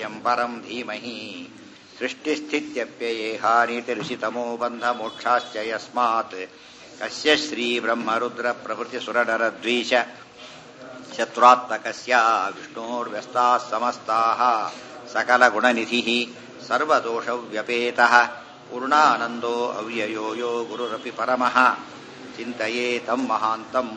ಸತ್ಯಂ ಪರಂ ಧೀಮಹಿ ಸೃಷ್ಟಿಸ್ಥಿತ್ಯಪ್ಯಯೇಹಾನೀತಿರುಷಿತಮೋ ಬಂಧ ಮೋಕ್ಷಾಶ್ಚ ಯಸ್ಮಾತ್ ಕಸ್ಯ ಶ್ರೀ ಬ್ರಹ್ಮರುದ್ರ ಪ್ರಭೃತಿ ಸುರನರದ್ವೀಶ ಶತ್ರುತ್ಮಕಸ್ಯ ವಿಷ್ಣೋರ್ವ್ಯಸ್ತಾः ಸಮಸ್ತಾः सकलगुणनिधिः सर्वदोषव्यपेतः पूर्णानन्दो अव्ययो यो गुरुरपि परमः चिन्तये तम् महान्तम्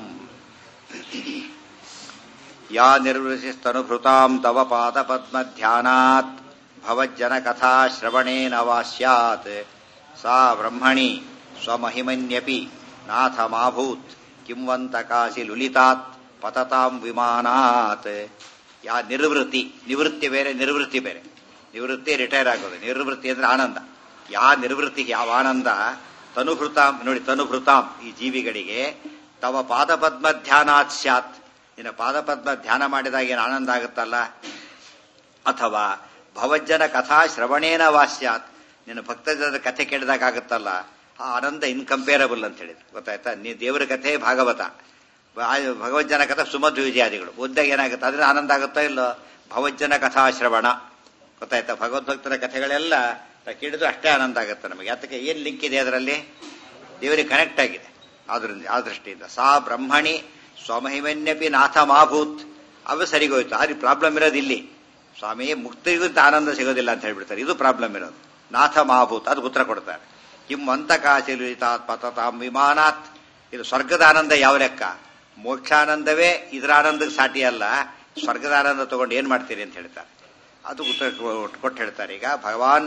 या निर्वृतिस्तनुभृताम् तव पादपद्मध्यानात् भवज्जनकथा श्रवणेन वा स्यात् सा ब्रह्मणि स्वमहिमन्यपि नाथमाभूत् किंवन्तकासि लुलितात् ಪತತಾಂ ವಿಮಾನಾತ್ ಯಾ ನಿರ್ವೃತ್ತಿ ನಿವೃತ್ತಿ ಬೇರೆ ನಿರ್ವೃತ್ತಿ ಬೇರೆ ನಿವೃತ್ತಿ ರಿಟೈರ್ ಆಗೋದು ನಿರ್ವೃತ್ತಿ ಅಂದ್ರೆ ಆನಂದ ಯಾ ನಿರ್ವೃತ್ತಿ ಯಾವ ಆನಂದ ತನುಭೃತಾಂ ನೋಡಿ ತನುಭೃತಾಂ ಈ ಜೀವಿಗಳಿಗೆ ತವ ಪಾದಪದ್ಮ ಧ್ಯಾನಾತ್ ಸ್ಯಾತ್ ನಿನ್ನ ಪಾದಪದ್ಮ ಧ್ಯಾನ ಮಾಡಿದಾಗ ಏನು ಆನಂದ ಆಗುತ್ತಲ್ಲ ಅಥವಾ ಭವಜ್ಜನ ಕಥಾ ಶ್ರವಣೇನ ವಾಸ್ಯಾತ್ ನಿನ್ನ ಭಕ್ತಜನರ ಕಥೆ ಕೇಳಿದಾಗ ಆಗುತ್ತಲ್ಲ ಆ ಆನಂದ ಇನ್ಕಂಪೇರಬಲ್ ಅಂತ ಹೇಳಿದ್ರು ಗೊತ್ತಾಯ್ತಾ ನೀ ದೇವರ ಕಥೆ ಭಾಗವತ ಭಗವಜ್ಜನ ಕಥಾ ಸುಮಧು ವಿಜಯಾದಿಗಳು ಓದ್ದಾಗ ಏನಾಗುತ್ತೆ ಅದ್ರ ಆನಂದ ಆಗುತ್ತೋ ಇಲ್ಲೋ ಭಗವಜ್ಜನ ಕಥಾ ಶ್ರವಣ ಗೊತ್ತಾಯ್ತಾ ಭಗವದ್ಭಕ್ತರ ಕಥೆಗಳೆಲ್ಲ ಕೇಳಿದ್ರು ಅಷ್ಟೇ ಆನಂದ ಆಗುತ್ತೆ ನಮಗೆ ಅದಕ್ಕೆ ಏನ್ ಲಿಂಕ್ ಇದೆ ಅದರಲ್ಲಿ ದೇವರಿಗೆ ಕನೆಕ್ಟ್ ಆಗಿದೆ ಆದ್ರಿಂದ ಆ ದೃಷ್ಟಿಯಿಂದ ಸಾ ಬ್ರಹ್ಮಣಿ ಸ್ವಮಹಿಮನ್ಯಪಿ ನಾಥ ಮಾಭೂತ್ ಅವು ಸರಿಗೋಯ್ತು ಆದ್ರೆ ಪ್ರಾಬ್ಲಮ್ ಇರೋದು ಇಲ್ಲಿ ಸ್ವಾಮಿ ಮುಕ್ತಿಗೂ ಆನಂದ ಸಿಗೋದಿಲ್ಲ ಅಂತ ಹೇಳ್ಬಿಡ್ತಾರೆ ಇದು ಪ್ರಾಬ್ಲಮ್ ಇರೋದು ನಾಥ ಮಾಭೂತ್ ಅದು ಉತ್ತರ ಕೊಡ್ತಾರೆ ಕಿಂ ಅಂತಕಾಶಿಲಿತಾತ್ ಪತತಾಂ ವಿಮಾನಾತ್ ಇದು ಸ್ವರ್ಗದ ಆನಂದ ಯಾವ ಲೆಕ್ಕ ಮೋಕ್ಷಾನಂದವೇ ಇದರ ಆನಂದಕ್ಕೆ ಸಾಟಿ ಅಲ್ಲ ಸ್ವರ್ಗದ ಆನಂದ ತಗೊಂಡು ಏನ್ ಮಾಡ್ತೀರಿ ಅಂತ ಹೇಳ್ತಾರೆ ಅದು ಉತ್ತರ ಕೊಟ್ಟು ಹೇಳ್ತಾರೆ ಈಗ ಭಗವಾನ್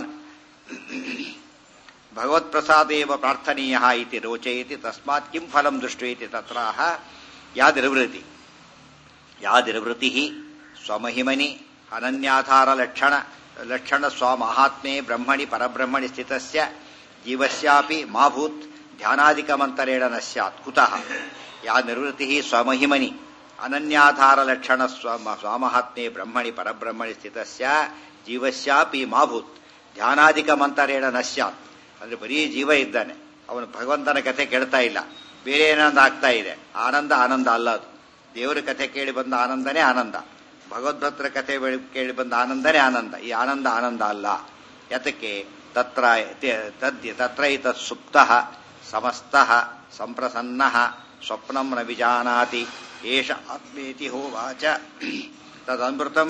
ಭಗವತ್ ಪ್ರಸಾದೇವ ಪ್ರಾರ್ಥನೀಯ ಇತಿ ರೋಚಯತಿ ತಸ್ಮಾತ್ ಕಿಂ ಫಲಂ ದೃಷ್ಟಿ ತತ್ರಾಹ ಯಾದಿರ್ವೃತಿ ಯಾದಿರ್ವೃತಿ ಸ್ವಮಹಿಮನಿ ಅನನ್ಯಾಧಾರ ಲಕ್ಷಣ ಲಕ್ಷಣ ಸ್ವಮಹಾತ್ಮೆ ಬ್ರಹ್ಮಣಿ ಪರಬ್ರಹ್ಮಣಿ ಸ್ಥಿತಸ್ಯ ಜೀವಸ್ಯಾಪಿ ಮಾಭೂತ್ ಧ್ಯಾನಾದಿಕಮಂತರೇಣ ನ ಸ್ಯಾತ್ ಕುತಃ ಯಾ ನಿರ್ವೃತಿ ಸ್ವಮಹಿಮನಿ ಅನನ್ಯಾಧಾರ ಲಕ್ಷಣ ಸ್ವಾಮಹಾತ್ಮೆ ಬ್ರಹ್ಮಣಿ ಪರಬ್ರಹ್ಮಣಿ ಸ್ಥಿತಸ್ಯ ಜೀವಸ್ಯಾಪಿ ಮಾಭೂತ್ ಧ್ಯಾನಾದಿಕ ಮಂತರೇಣ ನ ಸ್ಯಾತ್ ಅಂದ್ರೆ ಬರೀ ಜೀವ ಇದ್ದಾನೆ ಅವನು ಭಗವಂತನ ಕಥೆ ಕೇಳ್ತಾ ಇಲ್ಲ ಬೇರೆ ಏನಾನಂದ ಆಗ್ತಾ ಇದೆ ಆನಂದ ಆನಂದ ಅಲ್ಲ ಅದು ದೇವರ ಕಥೆ ಕೇಳಿ ಬಂದ ಆನಂದನೇ ಆನಂದ ಭಗವದ್ಭಕ್ತರ ಕಥೆ ಕೇಳಿ ಬಂದ ಆನಂದನೇ ಆನಂದ ಈ ಆನಂದ ಆನಂದ ಅಲ್ಲ ಯತಕ್ಕೆ ತತ್ರ ತದ್ಯ ತತ್ರ ತತ್ ಸುಪ್ತ ಸಮಸ್ತ ಸಂಪ್ರಸನ್ನ ಸ್ವಪ್ನಂ ನ ವಿಜಾನಾತಿ ಏಷ ಆತ್ಮೇತಿ ಹೋವಾಚ ತದಮೃತಂ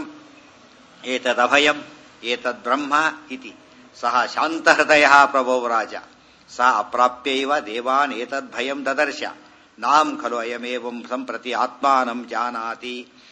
ಏತದಭಯಂ ಏತದ್ಬ್ರಹ್ಮ ಇತಿ ಸಹ ಶಾಂತಹೃದಯ ಪ್ರಭೋ ರಾಜ ಸ ಅಪ್ರಾಪ್ಯೈವ ದೇವಾನ್ ಏತದ್ಭಯಂ ದದರ್ಶ ನಾಂ ಖಲು ಅಯಮೇವಂ ಸಂಪ್ರತಿ ಆತ್ಮಾನಂ ಜಾನಾತಿ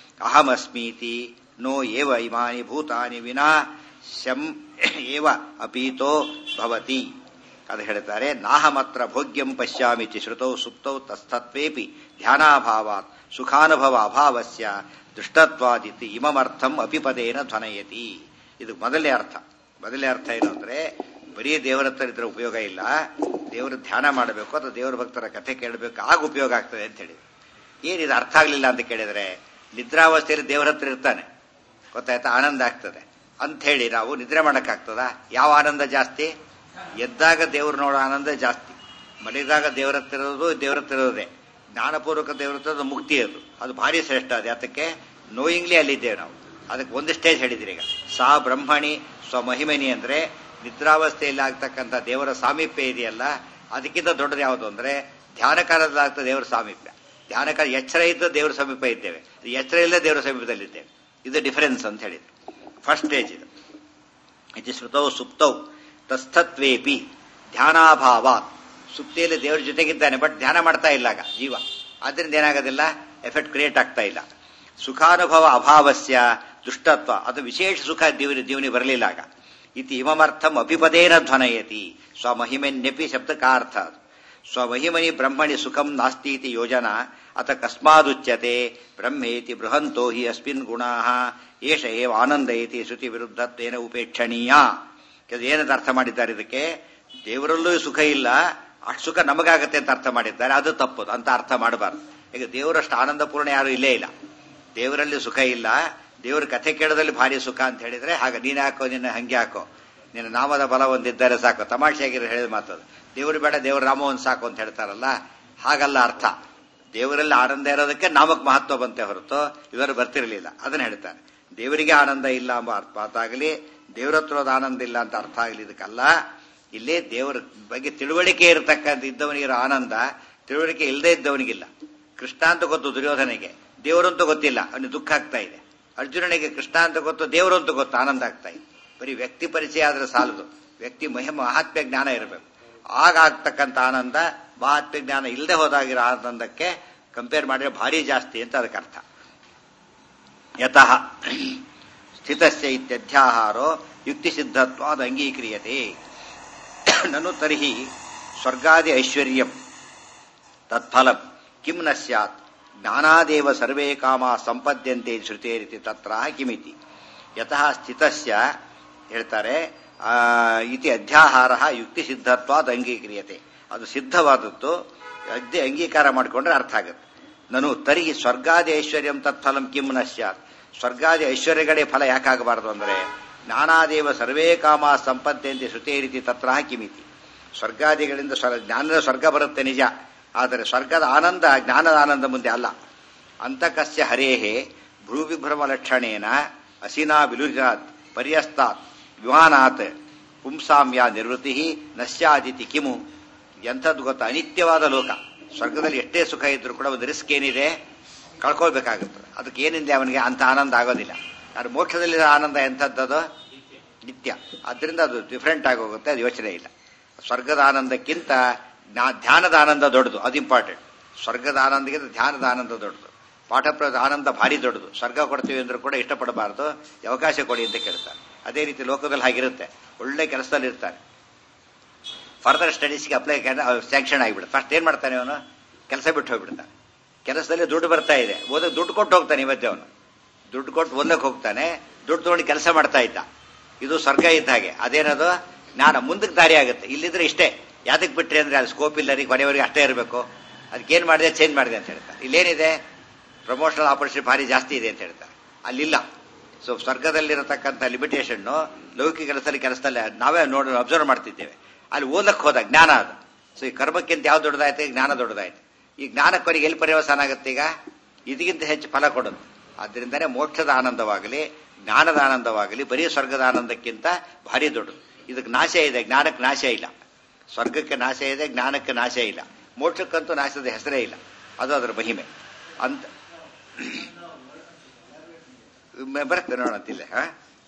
ಅಹಮಸ್ಮೀತಿ ನೋ ಏವ ಇಮಾನಿ ಭೂತಾನಿ ವಿನಾ ಶಂ ಏವ ಅಪೀತೋ ಭವತಿ ಅದು ಹೇಳ್ತಾರೆ ನಾಹಮತ್ರ ಭೋಗ್ಯಂ ಪಶ್ಯಾಮಿತಿ ಶ್ರುತೌ ಸುಪ್ತೌ ತಸ್ತತ್ವೇಪಿ ಧ್ಯಾನಾಭಾವಾತ್ ಸುಖಾನುಭವ ಅಭಾವಸ್ಯ ದುಷ್ಟತ್ವಾದಿತಿ ಇಮಮರ್ಥಂ ಅಪಿಪದೇನ ಧ್ವನಯತಿ ಇದು ಮೊದಲನೇ ಅರ್ಥ ಮೊದಲನೇ ಅರ್ಥ ಏನು ಅಂದ್ರೆ ಬರೀ ದೇವರ ಹತ್ರ ಇದ್ರೆ ಉಪಯೋಗ ಇಲ್ಲ ದೇವರ ಧ್ಯಾನ ಮಾಡಬೇಕು ಅಥವಾ ದೇವರ ಭಕ್ತರ ಕಥೆ ಕೇಳಬೇಕು ಆಗ ಉಪಯೋಗ ಆಗ್ತದೆ ಅಂತ ಹೇಳಿ ಏನಿದು ಅರ್ಥ ಆಗ್ಲಿಲ್ಲ ಅಂತ ಕೇಳಿದ್ರೆ ನಿದ್ರಾವಸ್ಥೆಯಲ್ಲಿ ದೇವರ ಹತ್ರ ಇರ್ತಾನೆ ಗೊತ್ತಾಯ್ತಾ ಆನಂದ ಆಗ್ತದೆ ಅಂತ ಹೇಳಿ ನಾವು ನಿದ್ರೆ ಮಾಡಕ್ಕಾಗ್ತದ ಯಾವ ಆನಂದ ಜಾಸ್ತಿ ಎದ್ದಾಗ ದೇವ್ರು ನೋಡೋ ಆನಂದ ಜಾಸ್ತಿ ಮಲಗಿದಾಗ ದೇವರ ಹತ್ರ ಇರೋದು ದೇವರ ಹತ್ರ ಇರೋದೇ ಜ್ಞಾನಪೂರ್ವಕ ದೇವರ ಹತ್ರ ಮುಕ್ತಿ ಅದು ಅದು ಭಾರಿ ಶ್ರೇಷ್ಠ ಅದು ಯಾತಕ್ಕೆ ನೋಯಿಂಗ್ಲಿ ಅಲ್ಲಿದ್ದೇವೆ ನಾವು ಅದಕ್ಕೆ ಒಂದು ಸ್ಟೇಜ್ ಹೇಳಿದ್ರಿ ಈಗ ಸಾ ಬ್ರಹ್ಮಣಿ ಸ್ವಮಹಿಮನಿ ಅಂದ್ರೆ ನಿದ್ರಾವಸ್ಥೆಯಲ್ಲಿ ಆಗ್ತಕ್ಕಂಥ ದೇವರ ಸಾಮೀಪ್ಯ ಇದೆಯಲ್ಲ ಅದಕ್ಕಿಂತ ದೊಡ್ಡದು ಯಾವುದು ಅಂದ್ರೆ ಧ್ಯಾನ ಕಾಲದಲ್ಲಾಗ್ತದೆ ದೇವರ ಸಾಮೀಪ್ಯ ಧ್ಯಾನ ಕಾಲ ಎಚ್ಚರ ಇದ್ದ ದೇವರ ಸಮೀಪ ಇದ್ದೇವೆ ಎಚ್ಚರ ಇಲ್ಲದೆ ದೇವರ ಸಮೀಪದಲ್ಲಿದ್ದೇವೆ ಇದು ಡಿಫರೆನ್ಸ್ ಅಂತ ಹೇಳಿದ್ರು ಫಸ್ಟ್ ಸ್ಟೇಜ್ ಇದು ಇದು ಶ್ರುತೌ ಸುಪ್ತೌ ತಸ್ಥತ್ವೇಪಿ ಧ್ಯಾನಾಭಾವ ಸುಪ್ತಿಯಲ್ಲಿ ದೇವರ ಜೊತೆಗಿದ್ದಾನೆ ಬಟ್ ಧ್ಯಾನ ಮಾಡ್ತಾ ಇಲ್ಲ ಆಗ ಜೀವ ಆದ್ರಿಂದ ಏನಾಗೋದಿಲ್ಲ ಎಫೆಕ್ಟ್ ಕ್ರಿಯೇಟ್ ಆಗ್ತಾ ಇಲ್ಲ ಸುಖಾನುಭವ ಅಭಾವಸ್ಯ ದುಷ್ಟತ್ವ ಅದು ವಿಶೇಷ ಸುಖ ದೇವರ ಜೀವನಿ ಬರಲಿಲ್ಲ ಆಗ ಇತಿ ಇಮಮರ್ಥಂ ಅಪಿಪದೇನ ಧ್ವನಯತಿ ಸ್ವಮಹಿಮೆನ್ಯಪಿ ಶಬ್ದಕಾರ್ಥ ಸ್ವಮಹಿಮನಿ ಬ್ರಹ್ಮಣಿ ಸುಖಂ ನಾಸ್ತೀತಿ ಯೋಜನಾ ಅತ ಕಸ್ಮಾದುಚ್ಯತೆ ಬ್ರಹ್ಮೇತಿ ಬೃಹಂತೋ ಹಿ ಅಸ್ಮಿನ್ ಗುಣಾ ಏಷ ಏವ ಆನಂದ ಇತಿ ಶ್ರುತಿ ವಿರುದ್ಧತ್ವೇನ ಉಪೇಕ್ಷಣೀಯ ಏನಂತ ಅರ್ಥ ಮಾಡಿದ್ದಾರೆ ಇದಕ್ಕೆ ದೇವರಲ್ಲೂ ಸುಖ ಇಲ್ಲ ಅಷ್ಟು ಸುಖ ನಮಗಾಗತ್ತೆ ಅಂತ ಅರ್ಥ ಮಾಡಿದ್ದಾರೆ ಅದು ತಪ್ಪದು ಅಂತ ಅರ್ಥ ಮಾಡಬಾರ್ದು ಈಗ ದೇವರಷ್ಟು ಆನಂದಪೂರ್ಣ ಯಾರು ಇಲ್ಲೇ ಇಲ್ಲ ದೇವರಲ್ಲಿ ಸುಖ ಇಲ್ಲ ದೇವರ ಕಥೆ ಕೇಳೋದಲ್ಲಿ ಭಾರಿ ಸುಖ ಅಂತ ಹೇಳಿದ್ರೆ ಹಾಗೆ ನೀನ್ ಹಾಕೋ ನಿನ್ನ ಹಂಗೆ ಹಾಕೋ ನಿನ್ನ ನಾಮದ ಬಲ ಒಂದಿದ್ದರೆ ಸಾಕು ತಮಾಷೆಯಾಗಿರೋ ಹೇಳಿದ ಮಾತದು ದೇವರು ಬೇಡ ದೇವ್ರ ನಾಮ ಒಂದು ಸಾಕು ಅಂತ ಹೇಳ್ತಾರಲ್ಲ ಹಾಗಲ್ಲ ಅರ್ಥ ದೇವರಲ್ಲಿ ಆನಂದ ಇರೋದಕ್ಕೆ ನಾಮಕ್ ಮಹತ್ವ ಬಂತೆ ಹೊರತು ಇವರು ಬರ್ತಿರಲಿಲ್ಲ ಅದನ್ನ ಹೇಳ್ತಾನೆ ದೇವರಿಗೆ ಆನಂದ ಇಲ್ಲ ಎಂಬ ಅರ್ಥ ಆಗಲಿ ದೇವರ ಹತ್ರದ ಆನಂದ ಇಲ್ಲ ಅಂತ ಅರ್ಥ ಆಗಲಿ ಇದಕ್ಕಲ್ಲ ಇಲ್ಲೇ ದೇವರ ಬಗ್ಗೆ ತಿಳುವಳಿಕೆ ಇರತಕ್ಕಂಥ ಇದ್ದವನಿಗಿರೋ ಆನಂದ ತಿಳುವಳಿಕೆ ಇಲ್ಲದೆ ಇದ್ದವನಿಗಿಲ್ಲ ಕೃಷ್ಣ ಅಂತ ಗೊತ್ತು ದುರ್ಯೋಧನಿಗೆ ದೇವರಂತೂ ಗೊತ್ತಿಲ್ಲ ಅವನಿಗೆ ದುಃಖ ಆಗ್ತಾ ಇದೆ ಅರ್ಜುನನಿಗೆ ಕೃಷ್ಣ ಅಂತ ಗೊತ್ತು ದೇವರು ಅಂತ ಗೊತ್ತು ಆನಂದ ಆಗ್ತಾ ಇದೆ ಬರೀ ವ್ಯಕ್ತಿ ಪರಿಚಯ ಆದ್ರೆ ಸಾಲದು ವ್ಯಕ್ತಿ ಮಹಿಮ ಮಹಾತ್ಮ್ಯ ಜ್ಞಾನ ಇರಬೇಕು ಆಗ ಆಗ್ತಕ್ಕಂಥ ಆನಂದ ಮಹಾತ್ಮ್ಯ ಜ್ಞಾನ ಇಲ್ಲದೆ ಹೋದಾಗಿರೋ ಆನಂದಕ್ಕೆ ಕಂಪೇರ್ ಮಾಡಿದ್ರೆ ಭಾರಿ ಜಾಸ್ತಿ ಅಂತ ಅದಕ್ಕೆ ಅರ್ಥ ಯತಃ ಸ್ಥಿತಸ್ಯ ಇತ್ಯಧ್ಯಾಹಾರೋ ಯುಕ್ತಿಸಿದ್ಧತ್ವಾದ ಅಂಗೀಕ್ರಿಯತೆ ನನು ತರ್ಹಿ ಸ್ವರ್ಗಾದಿ ಐಶ್ವರ್ಯಂ ತತ್ಫಲಂ ಕಿಂ ನ ಸ್ಯಾತ್ ಜ್ಞಾನಾದೇವ ಸರ್ವೇ ಕಾಮ ಸಂಪದ್ಯಂತೆ ಶ್ರುತೇರಿತಿ ತತ್ರ ಕಿಮಿತಿ ಯತಃ ಸ್ಥಿತಸ್ಯ ಹೇಳ್ತಾರೆ ಆ, ಇತಿ ಅಧ್ಯಾಹಾರ ಯುಕ್ತಿ ಸಿದ್ಧತ್ವಾದ ಅಂಗೀಕ್ರಿಯತೆ ಅದು ಸಿದ್ಧವಾದದ್ದು ಅದೇ ಅಂಗೀಕಾರ ಮಾಡಿಕೊಂಡ್ರೆ ಅರ್ಥ ಆಗುತ್ತೆ ನಾನು ತರ್ಹಿ ಸ್ವರ್ಗಾದಿ ಐಶ್ವರ್ಯಂ ತತ್ಫಲಂ ಕಿಂ ನ ಸ್ಯಾತ್ ಸ್ವರ್ಗಾದಿ ಐಶ್ವರ್ಯಗಳೇ ಫಲ ಯಾಕಾಗಬಾರದು ಅಂದ್ರೆ ಜ್ಞಾನಾದೇವ ಸರ್ವೇ ಕಾಮ ಸಂಪದ್ಯಂತೆ ಶ್ರುತೇ ರೀತಿ ತತ್ರ ಕಿಮಿತಿ ಸ್ವರ್ಗಾದಿಗಳಿಂದ ಸ್ವರ್- ಜ್ಞಾನದ ಸ್ವರ್ಗ ಬರುತ್ತೆ ನಿಜ ಆದರೆ ಸ್ವರ್ಗದ ಆನಂದ ಜ್ಞಾನದ ಆನಂದ ಮುಂದೆ ಅಲ್ಲ ಅಂತಕಸ್ಯ ಹರೇಹೇ ಭ್ರೂವಿಭ್ರಮ ಲಕ್ಷಣೇನ ಅಸಿನಾ ವಿಲುಜಾತ್ ಪರ್ಯಸ್ತಾತ್ ವಿಮಾನಾತ್ ಪುಂಸಾಮ್ಯ ನಿವೃತ್ತಿ ನಶ್ಯಾದಿತಿ ಕಿಮು ಎಂಥದ್ದು ಗೊತ್ತಾ ಅನಿತ್ಯವಾದ ಲೋಕ ಸ್ವರ್ಗದಲ್ಲಿ ಎಷ್ಟೇ ಸುಖ ಇದ್ರೂ ಕೂಡ ಒಂದು ರಿಸ್ಕ್ ಏನಿದೆ ಕಳ್ಕೊಳ್ಬೇಕಾಗುತ್ತದೆ ಅದಕ್ಕೆ ಏನಿದೆ ಅವನಿಗೆ ಅಂತ ಆನಂದ ಆಗೋದಿಲ್ಲ ಆದ್ರೆ ಮೋಕ್ಷದಲ್ಲಿರೋ ಆನಂದ ಎಂಥದ್ದದು ನಿತ್ಯ ಅದರಿಂದ ಅದು ಡಿಫ್ರೆಂಟ್ ಆಗಿ ಹೋಗುತ್ತೆ ಅದು ಯೋಚನೆ ಇಲ್ಲ ಸ್ವರ್ಗದ ಆನಂದಕ್ಕಿಂತ ಜ್ಞಾ- ಧ್ಯಾನದ ಆನಂದ ದೊಡ್ಡದು ಅದು ಇಂಪಾರ್ಟೆಂಟ್ ಸ್ವರ್ಗದ ಆನಂದಕ್ಕಿಂತ ಧ್ಯಾನದ ಆನಂದ ದೊಡ್ಡದು ಪಾಠಪ್ರದ ಆನಂದ ಭಾರಿ ದೊಡ್ಡದು ಸ್ವರ್ಗ ಕೊಡ್ತೀವಿ ಅಂದ್ರೂ ಕೂಡ ಇಷ್ಟಪಡಬಾರದು ಅವಕಾಶ ಕೊಡಿ ಅಂತ ಕೇಳ್ತಾರೆ ಅದೇ ರೀತಿ ಲೋಕದಲ್ಲಿ ಹಾಗಿರುತ್ತೆ ಒಳ್ಳೆ ಕೆಲಸದಲ್ಲಿ ಇರ್ತಾರೆ ಫರ್ದರ್ ಸ್ಟಡೀಸ್ಗೆ ಅಪ್ಲೈ ಸ್ಯಾಂಕ್ಷನ್ ಆಗಿಬಿಡುತ್ತೆ ಫಸ್ಟ್ ಏನ್ ಮಾಡ್ತಾನೆ ಅವನು ಕೆಲಸ ಬಿಟ್ಟು ಹೋಗ್ಬಿಡ್ತಾನೆ ಕೆಲಸದಲ್ಲಿ ದುಡ್ಡು ಬರ್ತಾ ಇದೆ ಓದಕ್ಕೆ ದುಡ್ಡು ಕೊಟ್ಟು ಹೋಗ್ತಾನೆ ಇವತ್ತೇ ಅವನು ದುಡ್ಡು ಕೊಟ್ಟು ಓದಕ್ಕೆ ಹೋಗ್ತಾನೆ ದುಡ್ಡು ತಗೊಂಡು ಕೆಲಸ ಮಾಡ್ತಾ ಇದ್ದ ಇದು ಸ್ವರ್ಗ ಇದ್ದ ಹಾಗೆ ಅದೇನದು ಜ್ಞಾನ ಮುಂದಕ್ಕೆ ದಾರಿ ಆಗುತ್ತೆ ಇಲ್ಲಿದ್ರೆ ಇಷ್ಟೇ ಯಾತಕ್ಕೆ ಬಿಟ್ರಿ ಅಂದ್ರೆ ಅದು ಸ್ಕೋಪ್ ಇಲ್ಲ ರೀ ಕೊನೆಯವರೆಗೆ ಅಷ್ಟೇ ಇರಬೇಕು ಅದಕ್ಕೇನು ಮಾಡಿದೆ ಚೇಂಜ್ ಮಾಡಿದೆ ಅಂತ ಹೇಳ್ತಾರೆ ಇಲ್ಲೇನಿದೆ ಪ್ರಮೋಷನಲ್ ಆಪರ್ಚುನಿಟಿ ಭಾರಿ ಜಾಸ್ತಿ ಇದೆ ಅಂತ ಹೇಳ್ತಾರೆ ಅಲ್ಲಿಲ್ಲ ಸೊ ಸ್ವರ್ಗದಲ್ಲಿರತಕ್ಕಂಥ ಲಿಮಿಟೇಷನ್ ಲೌಕಿಕ ಕೆಲಸದಲ್ಲಿ ಕೆಲಸದಲ್ಲಿ ನಾವೇ ನೋಡಿ ಅಬ್ಸರ್ವ್ ಮಾಡ್ತಿದ್ದೇವೆ ಅಲ್ಲಿ ಓದಕ್ಕೆ ಹೋದ ಜ್ಞಾನ ಅದು ಸೊ ಈ ಕರ್ಮಕ್ಕಿಂತ ಯಾವ್ದು ದೊಡ್ಡದಾಯ್ತು ಜ್ಞಾನ ದೊಡ್ಡದಾಯ್ತು ಈ ಜ್ಞಾನಕ್ಕೊರಿಗೆ ಎಲ್ಲಿ ಪರ್ಯವಸಾನ ಆಗುತ್ತೆ ಈಗ ಇದಕ್ಕಿಂತ ಹೆಚ್ಚು ಫಲ ಕೊಡೋದು ಆದ್ದರಿಂದನೇ ಮೋಕ್ಷದ ಆನಂದವಾಗಲಿ ಜ್ಞಾನದ ಆನಂದವಾಗಲಿ ಬರೀ ಸ್ವರ್ಗದ ಆನಂದಕ್ಕಿಂತ ಭಾರಿ ದೊಡ್ಡದು ಇದಕ್ಕೆ ನಾಶ ಇದೆ ಜ್ಞಾನಕ್ಕೆ ನಾಶ ಇಲ್ಲ ಸ್ವರ್ಗಕ್ಕೆ ನಾಶ ಇದೆ ಜ್ಞಾನಕ್ಕೆ ನಾಶ ಇಲ್ಲ ಮೋಕ್ಷಕ್ಕಂತೂ ನಾಶದ ಹೆಸರೇ ಇಲ್ಲ ಅದು ಅದರ ಮಹಿಮೆ ಅಂತ ಬರುತ್ತೆ ನೋಡಂತಿಲ್ಲ ಹಾ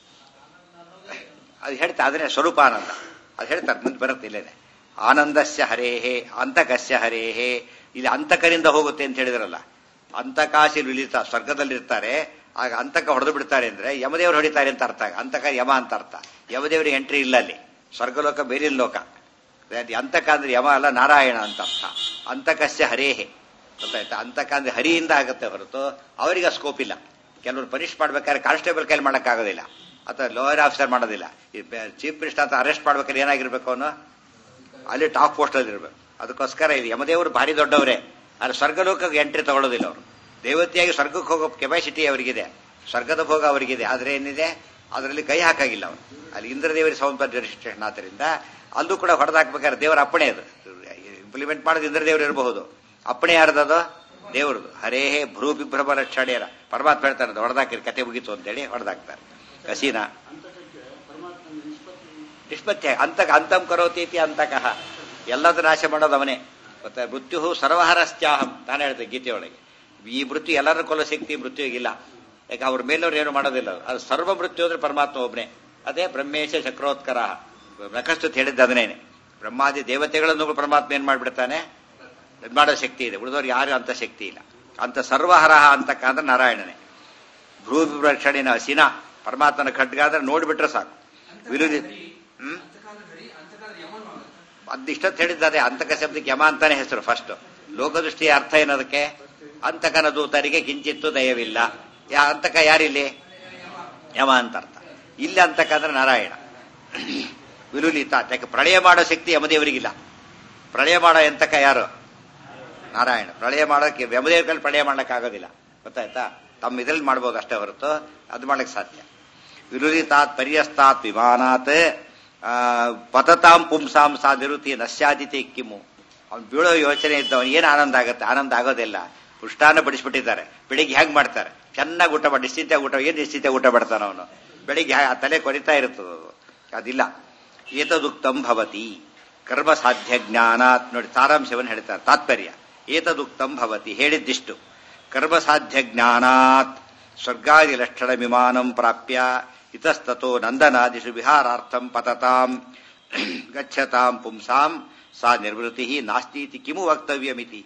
ಅದು ಹೇಳ್ತಾ ಅದನ್ನೇ ಸ್ವರೂಪ ಆನಂದ ಅದು ಹೇಳ್ತಾರೆ ಮುಂದೆ ಬರುತ್ತೆ ಇಲ್ಲೇನೆ ಆನಂದಸ್ಯ ಹರೇಹೇ ಅಂತಕಸ್ಯ ಹರೇಹೇ ಇಲ್ಲಿ ಅಂತಕರಿಂದ ಹೋಗುತ್ತೆ ಅಂತ ಹೇಳಿದ್ರಲ್ಲ ಅಂತಕಾಶಿ ವಿಲಿತ ಸ್ವರ್ಗದಲ್ಲಿರ್ತಾರೆ ಆಗ ಅಂತಕ ಹೊಡೆದು ಬಿಡ್ತಾರೆ ಅಂದ್ರೆ ಯಮದೇವರು ಹೊಡಿತಾರೆ ಅಂತ ಅರ್ಥ ಅಂತಕ ಯಮ ಅಂತ ಅರ್ಥ ಯಮದೇವರಿಗೆ ಎಂಟ್ರಿ ಇಲ್ಲ ಅಲ್ಲಿ ಸ್ವರ್ಗಲೋಕ ಬೇರೆ ಲೋಕ ಅದೇ ಅಂತಕ ಅಂದ್ರೆ ಯಮ ಅಲ್ಲ ನಾರಾಯಣ ಅಂತ ಅರ್ಥ ಅಂತಕಸ್ಯ ಹರೇಹೇ ಗೊತ್ತಾಯ್ತಾ ಅಂತಕ ಅಂದ್ರೆ ಹರಿಯಿಂದ ಆಗುತ್ತೆ ಹೊರತು ಅವರಿಗೆ ಸ್ಕೋಪ್ ಇಲ್ಲ ಕೆಲವರು ಪನಿಷ್ ಮಾಡ್ಬೇಕಾದ್ರೆ ಕಾನ್ಸ್ಟೇಬಲ್ ಕೈಲಿ ಮಾಡೋಕ್ಕಾಗೋದಿಲ್ಲ ಅಥವಾ ಲೋಯರ್ ಆಫೀಸರ್ ಮಾಡೋದಿಲ್ಲ ಈ ಚೀಫ್ ಮಿನಿಸ್ಟರ್ ಅಂತ ಅರೆಸ್ಟ್ ಮಾಡ್ಬೇಕಾದ್ರೆ ಏನಾಗಿರ್ಬೇಕು ಅವನು ಅಲ್ಲಿ ಟಾಪ್ ಪೋಸ್ಟ್ ಅಲ್ಲಿ ಇರಬೇಕು ಅದಕ್ಕೋಸ್ಕರ ಇದು ಯಮದೇವರು ಭಾರಿ ದೊಡ್ಡವರೇ ಆದ್ರೆ ಸ್ವರ್ಗಲೋಕಕ್ಕೆ ಎಂಟ್ರಿ ತಗೊಳ್ಳೋದಿಲ್ಲ ಅವರು ದೇವತೆಯಾಗಿ ಸ್ವರ್ಗಕ್ಕೆ ಹೋಗೋ ಕೆಪಾಸಿಟಿ ಅವರಿಗಿದೆ ಸ್ವರ್ಗದ ಭೋಗ ಅವರಿಗಿದೆ ಆದ್ರೆ ಏನಿದೆ ಅದರಲ್ಲಿ ಕೈ ಹಾಕಾಗಿಲ್ಲ ಅವರು ಅಲ್ಲಿ ಇಂದ್ರದೇವರಿಗೆ ಸೌಂದರ್ಯ ರಿಜಿಸ್ಟ್ರೇಷನ್ ಆದ್ದರಿಂದ ಅಲ್ಲೂ ಕೂಡ ಹೊಡೆದಾಕ್ಬೇಕಾದ್ರೆ ದೇವರ ಅಪ್ಪಣೆ ಅದು ಇಂಪ್ಲಿಮೆಂಟ್ ಮಾಡೋದು ಇಂದ್ರದೇವರು ಇರಬಹುದು ಅಪ್ಪಣೆ ಯಾರ್ದದು ದೇವರದು ಹರೇಹೇ ಭ್ರೂ ಬಿಭ್ರಮ ಲಕ್ಷಣೆಯರ ಪರಮಾತ್ಮ ಹೇಳ್ತಾರೆ ಹೊಡೆದಾಕಿರಿ ಕತೆ ಮುಗೀತು ಅಂತೇಳಿ ಹೊಡೆದಾಕ್ತಾರೆ ಕಸೀನ ನಿಷ್ಪತ್ತಿ ಅಂತಕ ಅಂತಂ ಕರೋತಿ ಇತಿ ಅಂತಕಃ ಎಲ್ಲದ ನಾಶ ಮಾಡೋದು ಅವನೇ ಮತ್ತೆ ಮೃತ್ಯು ಸರ್ವಹರಸ್ತ್ಯಾಹಂ ತಾನೇ ಹೇಳ್ತೇವೆ ಗೀತೆಯೊಳಗೆ ಈ ಮೃತ್ಯು ಎಲ್ಲರ ಕೊಲ್ಲ ಶಕ್ತಿ ಮೃತ್ಯುಗಿಲ್ಲ ಯಾಕೆ ಅವ್ರ ಮೇಲವ್ರು ಏನು ಮಾಡೋದಿಲ್ಲ ಅವ್ರು. ಅದು ಸರ್ವ ಮೃತ್ಯು ಅಂದ್ರೆ ಪರಮಾತ್ಮ ಒಬ್ಬನೇ ಅದೇ ಬ್ರಹ್ಮೇಶ ಚಕ್ರೋತ್ಕರ ನಕಸ್ತು ಹೇಳಿದ್ದ ಅದನ್ನೇನೆ ಬ್ರಹ್ಮಾದಿ ದೇವತೆಗಳನ್ನು ಪರಮಾತ್ಮ ಏನ್ ಮಾಡ್ಬಿಡ್ತಾನೆ ಇದ್ ಮಾಡೋ ಶಕ್ತಿ ಇದೆ ಉಳಿದವ್ರು ಯಾರು ಅಂತ ಶಕ್ತಿ ಇಲ್ಲ ಅಂತ ಸರ್ವಹರಹ ಅಂತಕ್ಕ ಅಂದ್ರೆ ನಾರಾಯಣನೇ ಭ್ರೂ ರಕ್ಷಣಿನ ಹಸಿನ ಪರಮಾತ್ಮನ ಖಡ್ಗ ಅಂದ್ರೆ ನೋಡ್ಬಿಟ್ರೆ ಸಾಕು ವಿರುದ್ಧ ಹ್ಮ್ ಅದಿಷ್ಟೊತ್ತು ಹೇಳಿದ್ದಾರೆ ಅಂತಕ ಶಬ್ದಕ್ಕೆ ಯಮ ಅಂತಾನೆ ಹೆಸರು ಫಸ್ಟ್ ಲೋಕದೃಷ್ಟಿಯ ಅರ್ಥ ಏನದಕ್ಕೆ ಅಂತಕನ ದೂತರಿಗೆ ಕಿಂಚಿತ್ತು ದಯವಿಲ್ಲ ಯಾ ಅಂತಕ ಯಾರಿಲ್ಲಿ ಯಮ ಅಂತ ಅರ್ಥ ಇಲ್ಲಿ ಅಂತಕ ಅಂದ್ರೆ ನಾರಾಯಣ ವಿಲುಲಿತ ಯಾಕೆ ಪ್ರಳಯ ಮಾಡೋ ಶಕ್ತಿ ಯಮದೇವರಿಗಿಲ್ಲ ಪ್ರಳಯ ಮಾಡೋ ಎಂತಕ ಯಾರು ನಾರಾಯಣ ಪ್ರಳಯ ಮಾಡೋಕೆ ಯಮದೇವ್ರ ಕೈಲಿ ಪ್ರಳಯ ಮಾಡ್ಲಿಕ್ಕೆ ಆಗೋದಿಲ್ಲ ಗೊತ್ತಾಯ್ತಾ ತಮ್ಮ ಇದ್ರಲ್ಲಿ ಮಾಡ್ಬೋದು ಅಷ್ಟೇ ಹೊರತು ಅದು ಮಾಡ್ಲಿಕ್ಕೆ ಸಾಧ್ಯ ವಿರುಲಿತಾತ್ ಪರ್ಯಸ್ತಾತ್ ವಿಮಾನಾತ್ ಆ, ಪತತಾಂ ಪುಂಸಾಂ ಸಾ ನಿರುತಿ ನಶ್ಯಾದಿತಿ ಕಿಮ್ಮು ಅವ್ನು ಬೀಳೋ ಯೋಚನೆ ಇದ್ದವನು ಏನು ಆನಂದ ಆಗುತ್ತೆ ಆನಂದ ಆಗೋದಿಲ್ಲ ಪುಷ್ಟಾನ ಬಡಿಸ್ಬಿಟ್ಟಿದ್ದಾರೆ ಬೆಳಿಗ್ಗೆ ಹೇಗೆ ಮಾಡ್ತಾರೆ ಚೆನ್ನಾಗಿ ಊಟ ಮಾಡಿ ನಿಶ್ಚಿಂತೆ ಊಟ ಏನು ನಿಶ್ಚಿಂತೆ ಊಟ ಮಾಡ್ತಾನೆ ಅವನು ಬೆಳಿಗ್ಗೆ ಆ ತಲೆ ಕೊರಿತಾ ಇರ್ತದೆ ಅದು ಅದಿಲ್ಲ ಏತದುಕ್ತಂ ಭವತಿ ಕರ್ಮ ಸಾಧ್ಯ ಜ್ಞಾನ ನೋಡಿ ಸಾರಾಂಶವನ್ನು ಹೇಳ್ತಾರೆ ತಾತ್ಪರ್ಯ ಏತದುಕ್ತಂ ಭವತಿ ಹೇಳಿದ್ದಿಷ್ಟು ಕರ್ಮ ಸಾಧ್ಯ ಜ್ಞಾನಾತ್ ಸ್ವರ್ಗಾದಿ ಲಕ್ಷಣ ವಿಮಾನಂ ಪ್ರಾಪ್ಯ ಇತಸ್ತೋ ನಂದನಾದಿಷು ವಿಹಾರಾರ್ಥಂ ಪತತಾಂ ಗಚ್ಚತಾಂ ಪುಂಸಾಂ ಸಾ ನಿರ್ವೃತಿ ನಾಸ್ತೀತಿ ಕಿಮು ವಕ್ತವ್ಯಮಿತಿ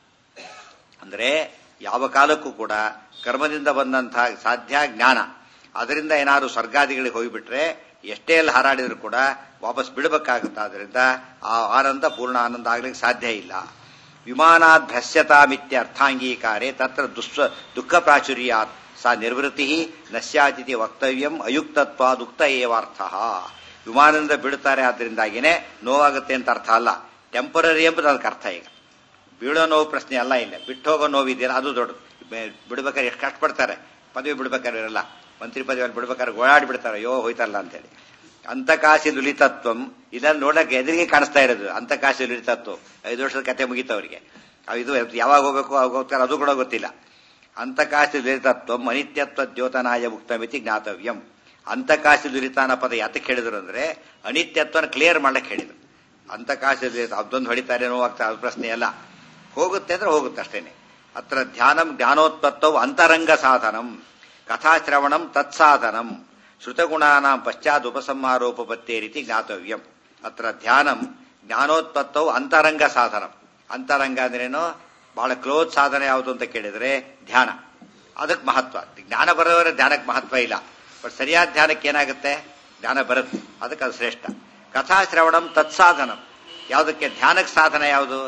ಅಂದ್ರೆ ಯಾವ ಕಾಲಕ್ಕೂ ಕೂಡ ಕರ್ಮದಿಂದ ಬಂದಂತಹ ಸಾಧ್ಯ ಜ್ಞಾನ ಅದರಿಂದ ಏನಾದ್ರು ಸ್ವರ್ಗಾದಿಗಳಿಗೆ ಹೋಗಿಬಿಟ್ರೆ ಎಷ್ಟೇ ಎಲ್ಲ ಹಾರಾಡಿದ್ರು ಕೂಡ ವಾಪಸ್ ಬಿಡಬೇಕಾಗುತ್ತೆ ಆದ್ರಿಂದ ಆ ಆನಂದ ಪೂರ್ಣ ಆನಂದ ಆಗ್ಲಿಕ್ಕೆ ಸಾಧ್ಯ ಇಲ್ಲ ವಿಮಾನಾತ್ ಭ್ರಶ್ಯತಾಮಿತ್ಯ ಅರ್ಥಾಂಗೀಕಾರೆ ತತ್ರ ದುಸ್ವ ದುಃಖ ಪ್ರಾಚುರ್ಯಾತ್ ಸಾ ನಿರ್ವೃತ್ತಿ ನಶ್ಯಾತಿಥಿ ವಕ್ತವ್ಯಂ ಅಯುಕ್ತತ್ವಾದುಕ್ತ ಏವಾರ್ಥ ವಿಮಾನದಿಂದ ಬಿಡುತ್ತಾರೆ ಆದ್ರಿಂದಾಗಿನೇ ನೋವಾಗುತ್ತೆ ಅಂತ ಅರ್ಥ ಅಲ್ಲ ಟೆಂಪರರಿ ಎಂಬುದು ಅದಕ್ಕೆ ಅರ್ಥ ಈಗ ಬೀಳೋ ನೋವು ಪ್ರಶ್ನೆ ಅಲ್ಲ ಇಲ್ಲ ಬಿಟ್ಟು ಹೋಗೋ ನೋವು ಇದೆಯಲ್ಲ ಅದು ದೊಡ್ಡದು ಬಿಡ್ಬೇಕಾದ್ರೆ ಎಷ್ಟು ಕಷ್ಟಪಡ್ತಾರೆ ಪದವಿ ಬಿಡ್ಬೇಕಾದ್ರೆ ಇರಲ್ಲ ಮಂತ್ರಿ ಪದವಿಯಲ್ಲಿ ಬಿಡ್ಬೇಕಾದ್ರೆ ಓಡಾಡಿ ಬಿಡ್ತಾರೆ ಅಯ್ಯೋ ಹೋಯ್ತಲ್ಲ ಅಂತೇಳಿ ಅಂತಕಾಸಿ ದುಲಿತತ್ವಂ ಇದನ್ನು ನೋಡಕ್ಕೆ ಎದುರಿಗೆ ಕಾಣಿಸ್ತಾ ಇರೋದು ಅಂತಕಾಸಿ ದುಲಿತತ್ವ ಐದು ವರ್ಷದ ಕತೆ ಮುಗೀತು ಅವರಿಗೆ ಇದು ಯಾವಾಗ ಹೋಗ್ಬೇಕು ಅವಾಗ ಹೋಗ್ತಾರೆ ಅದು ಕೂಡ ಗೊತ್ತಿಲ್ಲ ಅಂತಕಾಸಿ ದುಲಿತತ್ವಂ ಅನಿತ್ಯತ್ವ ದ್ಯೋತನಾಯ ಮುಕ್ತಮಿತಿ ಜ್ಞಾತವ್ಯಂ ಅಂತಕಾಸಿ ದುಲಿತಾನ ಪದ ಯಾತಕ್ಕೆ ಹೇಳಿದ್ರು ಅಂದ್ರೆ ಅನಿತ್ಯತ್ವನ ಕ್ಲಿಯರ್ ಮಾಡಕ್ಕೆ ಹೇಳಿದ್ರು ಅಂತಕಾಸಿ ದುಲಿತ ಅದೊಂದು ಹೊಡಿತಾರೆ ನೋವಾಗ್ತಾ ಅದು ಪ್ರಶ್ನೆ ಅಲ್ಲ ಹೋಗುತ್ತೆ ಅಂದ್ರೆ ಹೋಗುತ್ತೆ ಅಷ್ಟೇನೆ ಅತ್ರ ಧ್ಯಾನಂ ಜ್ಞಾನೋತ್ಪತ್ತವು ಅಂತರಂಗ ಸಾಧನಂ ಕಥಾಶ್ರವಣಂ ತತ್ಸಾಧನಂ ಶ್ರುತಗುಣಾನಾಂ ಪಶ್ಚಾತ್ ಉಪಸಂಹಾರೋಪತ್ತೇ ರೀತಿ ಜ್ಞಾತವ್ಯಂ ಅತ್ರ ಧ್ಯಾನಂ ಜ್ಞಾನೋತ್ಪತ್ತವು ಅಂತರಂಗ ಸಾಧನಂ ಅಂತರಂಗ ಅಂದ್ರೇನು ಬಹಳ ಕ್ಲೋಸ್ ಸಾಧನೆ ಯಾವುದು ಅಂತ ಕೇಳಿದ್ರೆ ಧ್ಯಾನ ಅದಕ್ಕೆ ಮಹತ್ವ ಜ್ಞಾನ ಬರೋವರೆ ಧ್ಯಾನಕ್ಕೆ ಮಹತ್ವ ಇಲ್ಲ ಬಟ್ ಸರಿಯಾದ ಧ್ಯಾನಕ್ಕೆ ಏನಾಗುತ್ತೆ ಜ್ಞಾನ ಬರುತ್ತೆ ಅದಕ್ಕೆ ಅದು ಶ್ರೇಷ್ಠ ಕಥಾಶ್ರವಣಂ ತತ್ಸಾಧನಂ ಯಾವುದಕ್ಕೆ ಧ್ಯಾನಕ್ಕೆ ಸಾಧನ ಯಾವುದು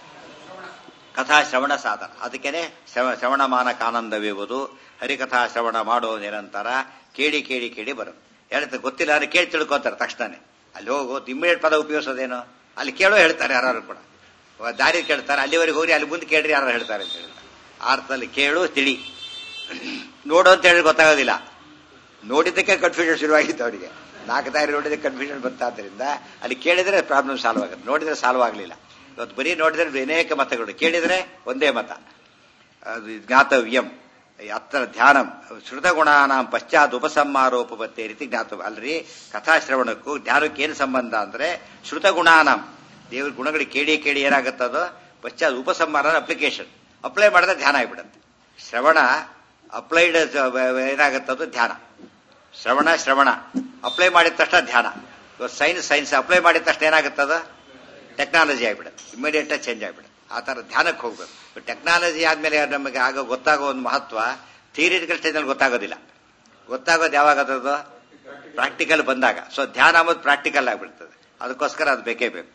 ಕಥಾ ಶ್ರವಣ ಸಾಧನ ಅದಕ್ಕೇನೆ ಶ್ರವಣ ಮಾನಕಾನಂದವಿರುವುದು ಹರಿಕಥಾ ಶ್ರವಣ ಮಾಡೋ ನಿರಂತರ ಕೇಳಿ ಕೇಳಿ ಕೇಳಿ ಬರುತ್ತೆ ಹೇಳ್ತಾರೆ ಗೊತ್ತಿಲ್ಲ ಅಂದ್ರೆ ಕೇಳಿ ತಿಳ್ಕೊತಾರೆ ತಕ್ಷಣನೇ ಅಲ್ಲಿ ಹೋಗು ಇಮ್ಮಿಡಿಯೇಟ್ ಪದ ಉಪಯೋಗಿಸೋದೇನು ಅಲ್ಲಿ ಕೇಳೋ ಹೇಳ್ತಾರೆ ಯಾರು ಕೂಡ ದಾರಿ ಕೇಳ್ತಾರೆ ಅಲ್ಲಿವರೆಗೆ ಹೋಗಿ ಅಲ್ಲಿ ಮುಂದೆ ಕೇಳ್ರಿ ಯಾರು ಹೇಳ್ತಾರೆ ಅಂತ ಹೇಳ್ತಾರೆ ಅರ್ಥದಲ್ಲಿ ಕೇಳು ತಿಳಿ ನೋಡು ಅಂತ ಹೇಳಿ ಗೊತ್ತಾಗೋದಿಲ್ಲ ನೋಡಿದ್ದಕ್ಕೆ ಕನ್ಫ್ಯೂಷನ್ ಶುರುವಾಗಿತ್ತು ಅವರಿಗೆ ನಾಲ್ಕು ದಾರಿ ನೋಡಿದ್ದಕ್ಕೆ ಕನ್ಫ್ಯೂಷನ್ ಬಂತಾದ್ರಿಂದ ಅಲ್ಲಿ ಕೇಳಿದ್ರೆ ಪ್ರಾಬ್ಲಮ್ ಸಾಲ್ವ್ ಆಗುತ್ತೆ ನೋಡಿದ್ರೆ ಸಾಲ್ವ್ ಆಗಲಿಲ್ಲ ಇವತ್ತು ಬರೀ ನೋಡಿದ್ರೆ ಅನೇಕ ಮತಗಳು ಕೇಳಿದ್ರೆ ಒಂದೇ ಮತ ಅದು ಜ್ಞಾತವ್ಯಂ ಅತ್ರ ಧ್ಯಾನಂ ಶ್ರುತಗುಣಾನಾಂ ಪಶ್ಚಾತ್ ಉಪಸಂಹಾರೋಪತ್ತೇ ರೀತಿ ಜ್ಞಾತವ್ಯ ಅಲ್ರಿ ಕಥಾಶ್ರವಣಕ್ಕೂ ಧ್ಯಾನಕ್ಕೆ ಏನು ಸಂಬಂಧ ಅಂದ್ರೆ ಶ್ರುತಗುಣಾನಾಂ ದೇವ್ರ ಗುಣಗಳಿಗೆ ಕೇಳಿ ಕೇಳಿ ಏನಾಗುತ್ತದೋ ಪಶ್ಚಾತ್ ಉಪಸಂಹಾರ ಅಪ್ಲಿಕೇಶನ್ ಅಪ್ಲೈ ಮಾಡಿದ್ರೆ ಧ್ಯಾನ ಆಗಿಬಿಡುತ್ತೆ ಶ್ರವಣ ಅಪ್ಲೈಡ್ ಏನಾಗುತ್ತದು ಧ್ಯಾನ ಶ್ರವಣ ಶ್ರವಣ ಅಪ್ಲೈ ಮಾಡಿದ ತಕ್ಷಣ ಧ್ಯಾನ ಸೈನ್ಸ್ ಸೈನ್ಸ್ ಅಪ್ಲೈ ಮಾಡಿದ ತಕ್ಷಣ ಏನಾಗುತ್ತದ ಟೆಕ್ನಾಲಜಿ ಆಗಿಬಿಡುತ್ತೆ ಇಮಿಡಿಯೇಟ್ ಚೇಂಜ್ ಆಗಿಬಿಡುತ್ತೆ ಆ ಥರ ಧ್ಯಾನಕ್ಕೆ ಹೋಗ್ಬೇಕು ಟೆಕ್ನಾಲಜಿ ಆದ್ಮೇಲೆ ನಮಗೆ ಆಗ ಗೊತ್ತಾಗೋ ಒಂದು ಮಹತ್ವ ಥಿಯರಿಟಿಕಲ್ ಸ್ಟೇಜಲ್ಲಿ ಗೊತ್ತಾಗೋದಿಲ್ಲ ಗೊತ್ತಾಗೋದು ಯಾವಾಗ ಅದರದ್ದು ಪ್ರಾಕ್ಟಿಕಲ್ ಬಂದಾಗ ಸೊ ಧ್ಯಾನ ಅಂಬೋದು ಪ್ರಾಕ್ಟಿಕಲ್ ಆಗಿಬಿಡ್ತದೆ ಅದಕ್ಕೋಸ್ಕರ ಅದು ಬೇಕೇ ಬೇಕು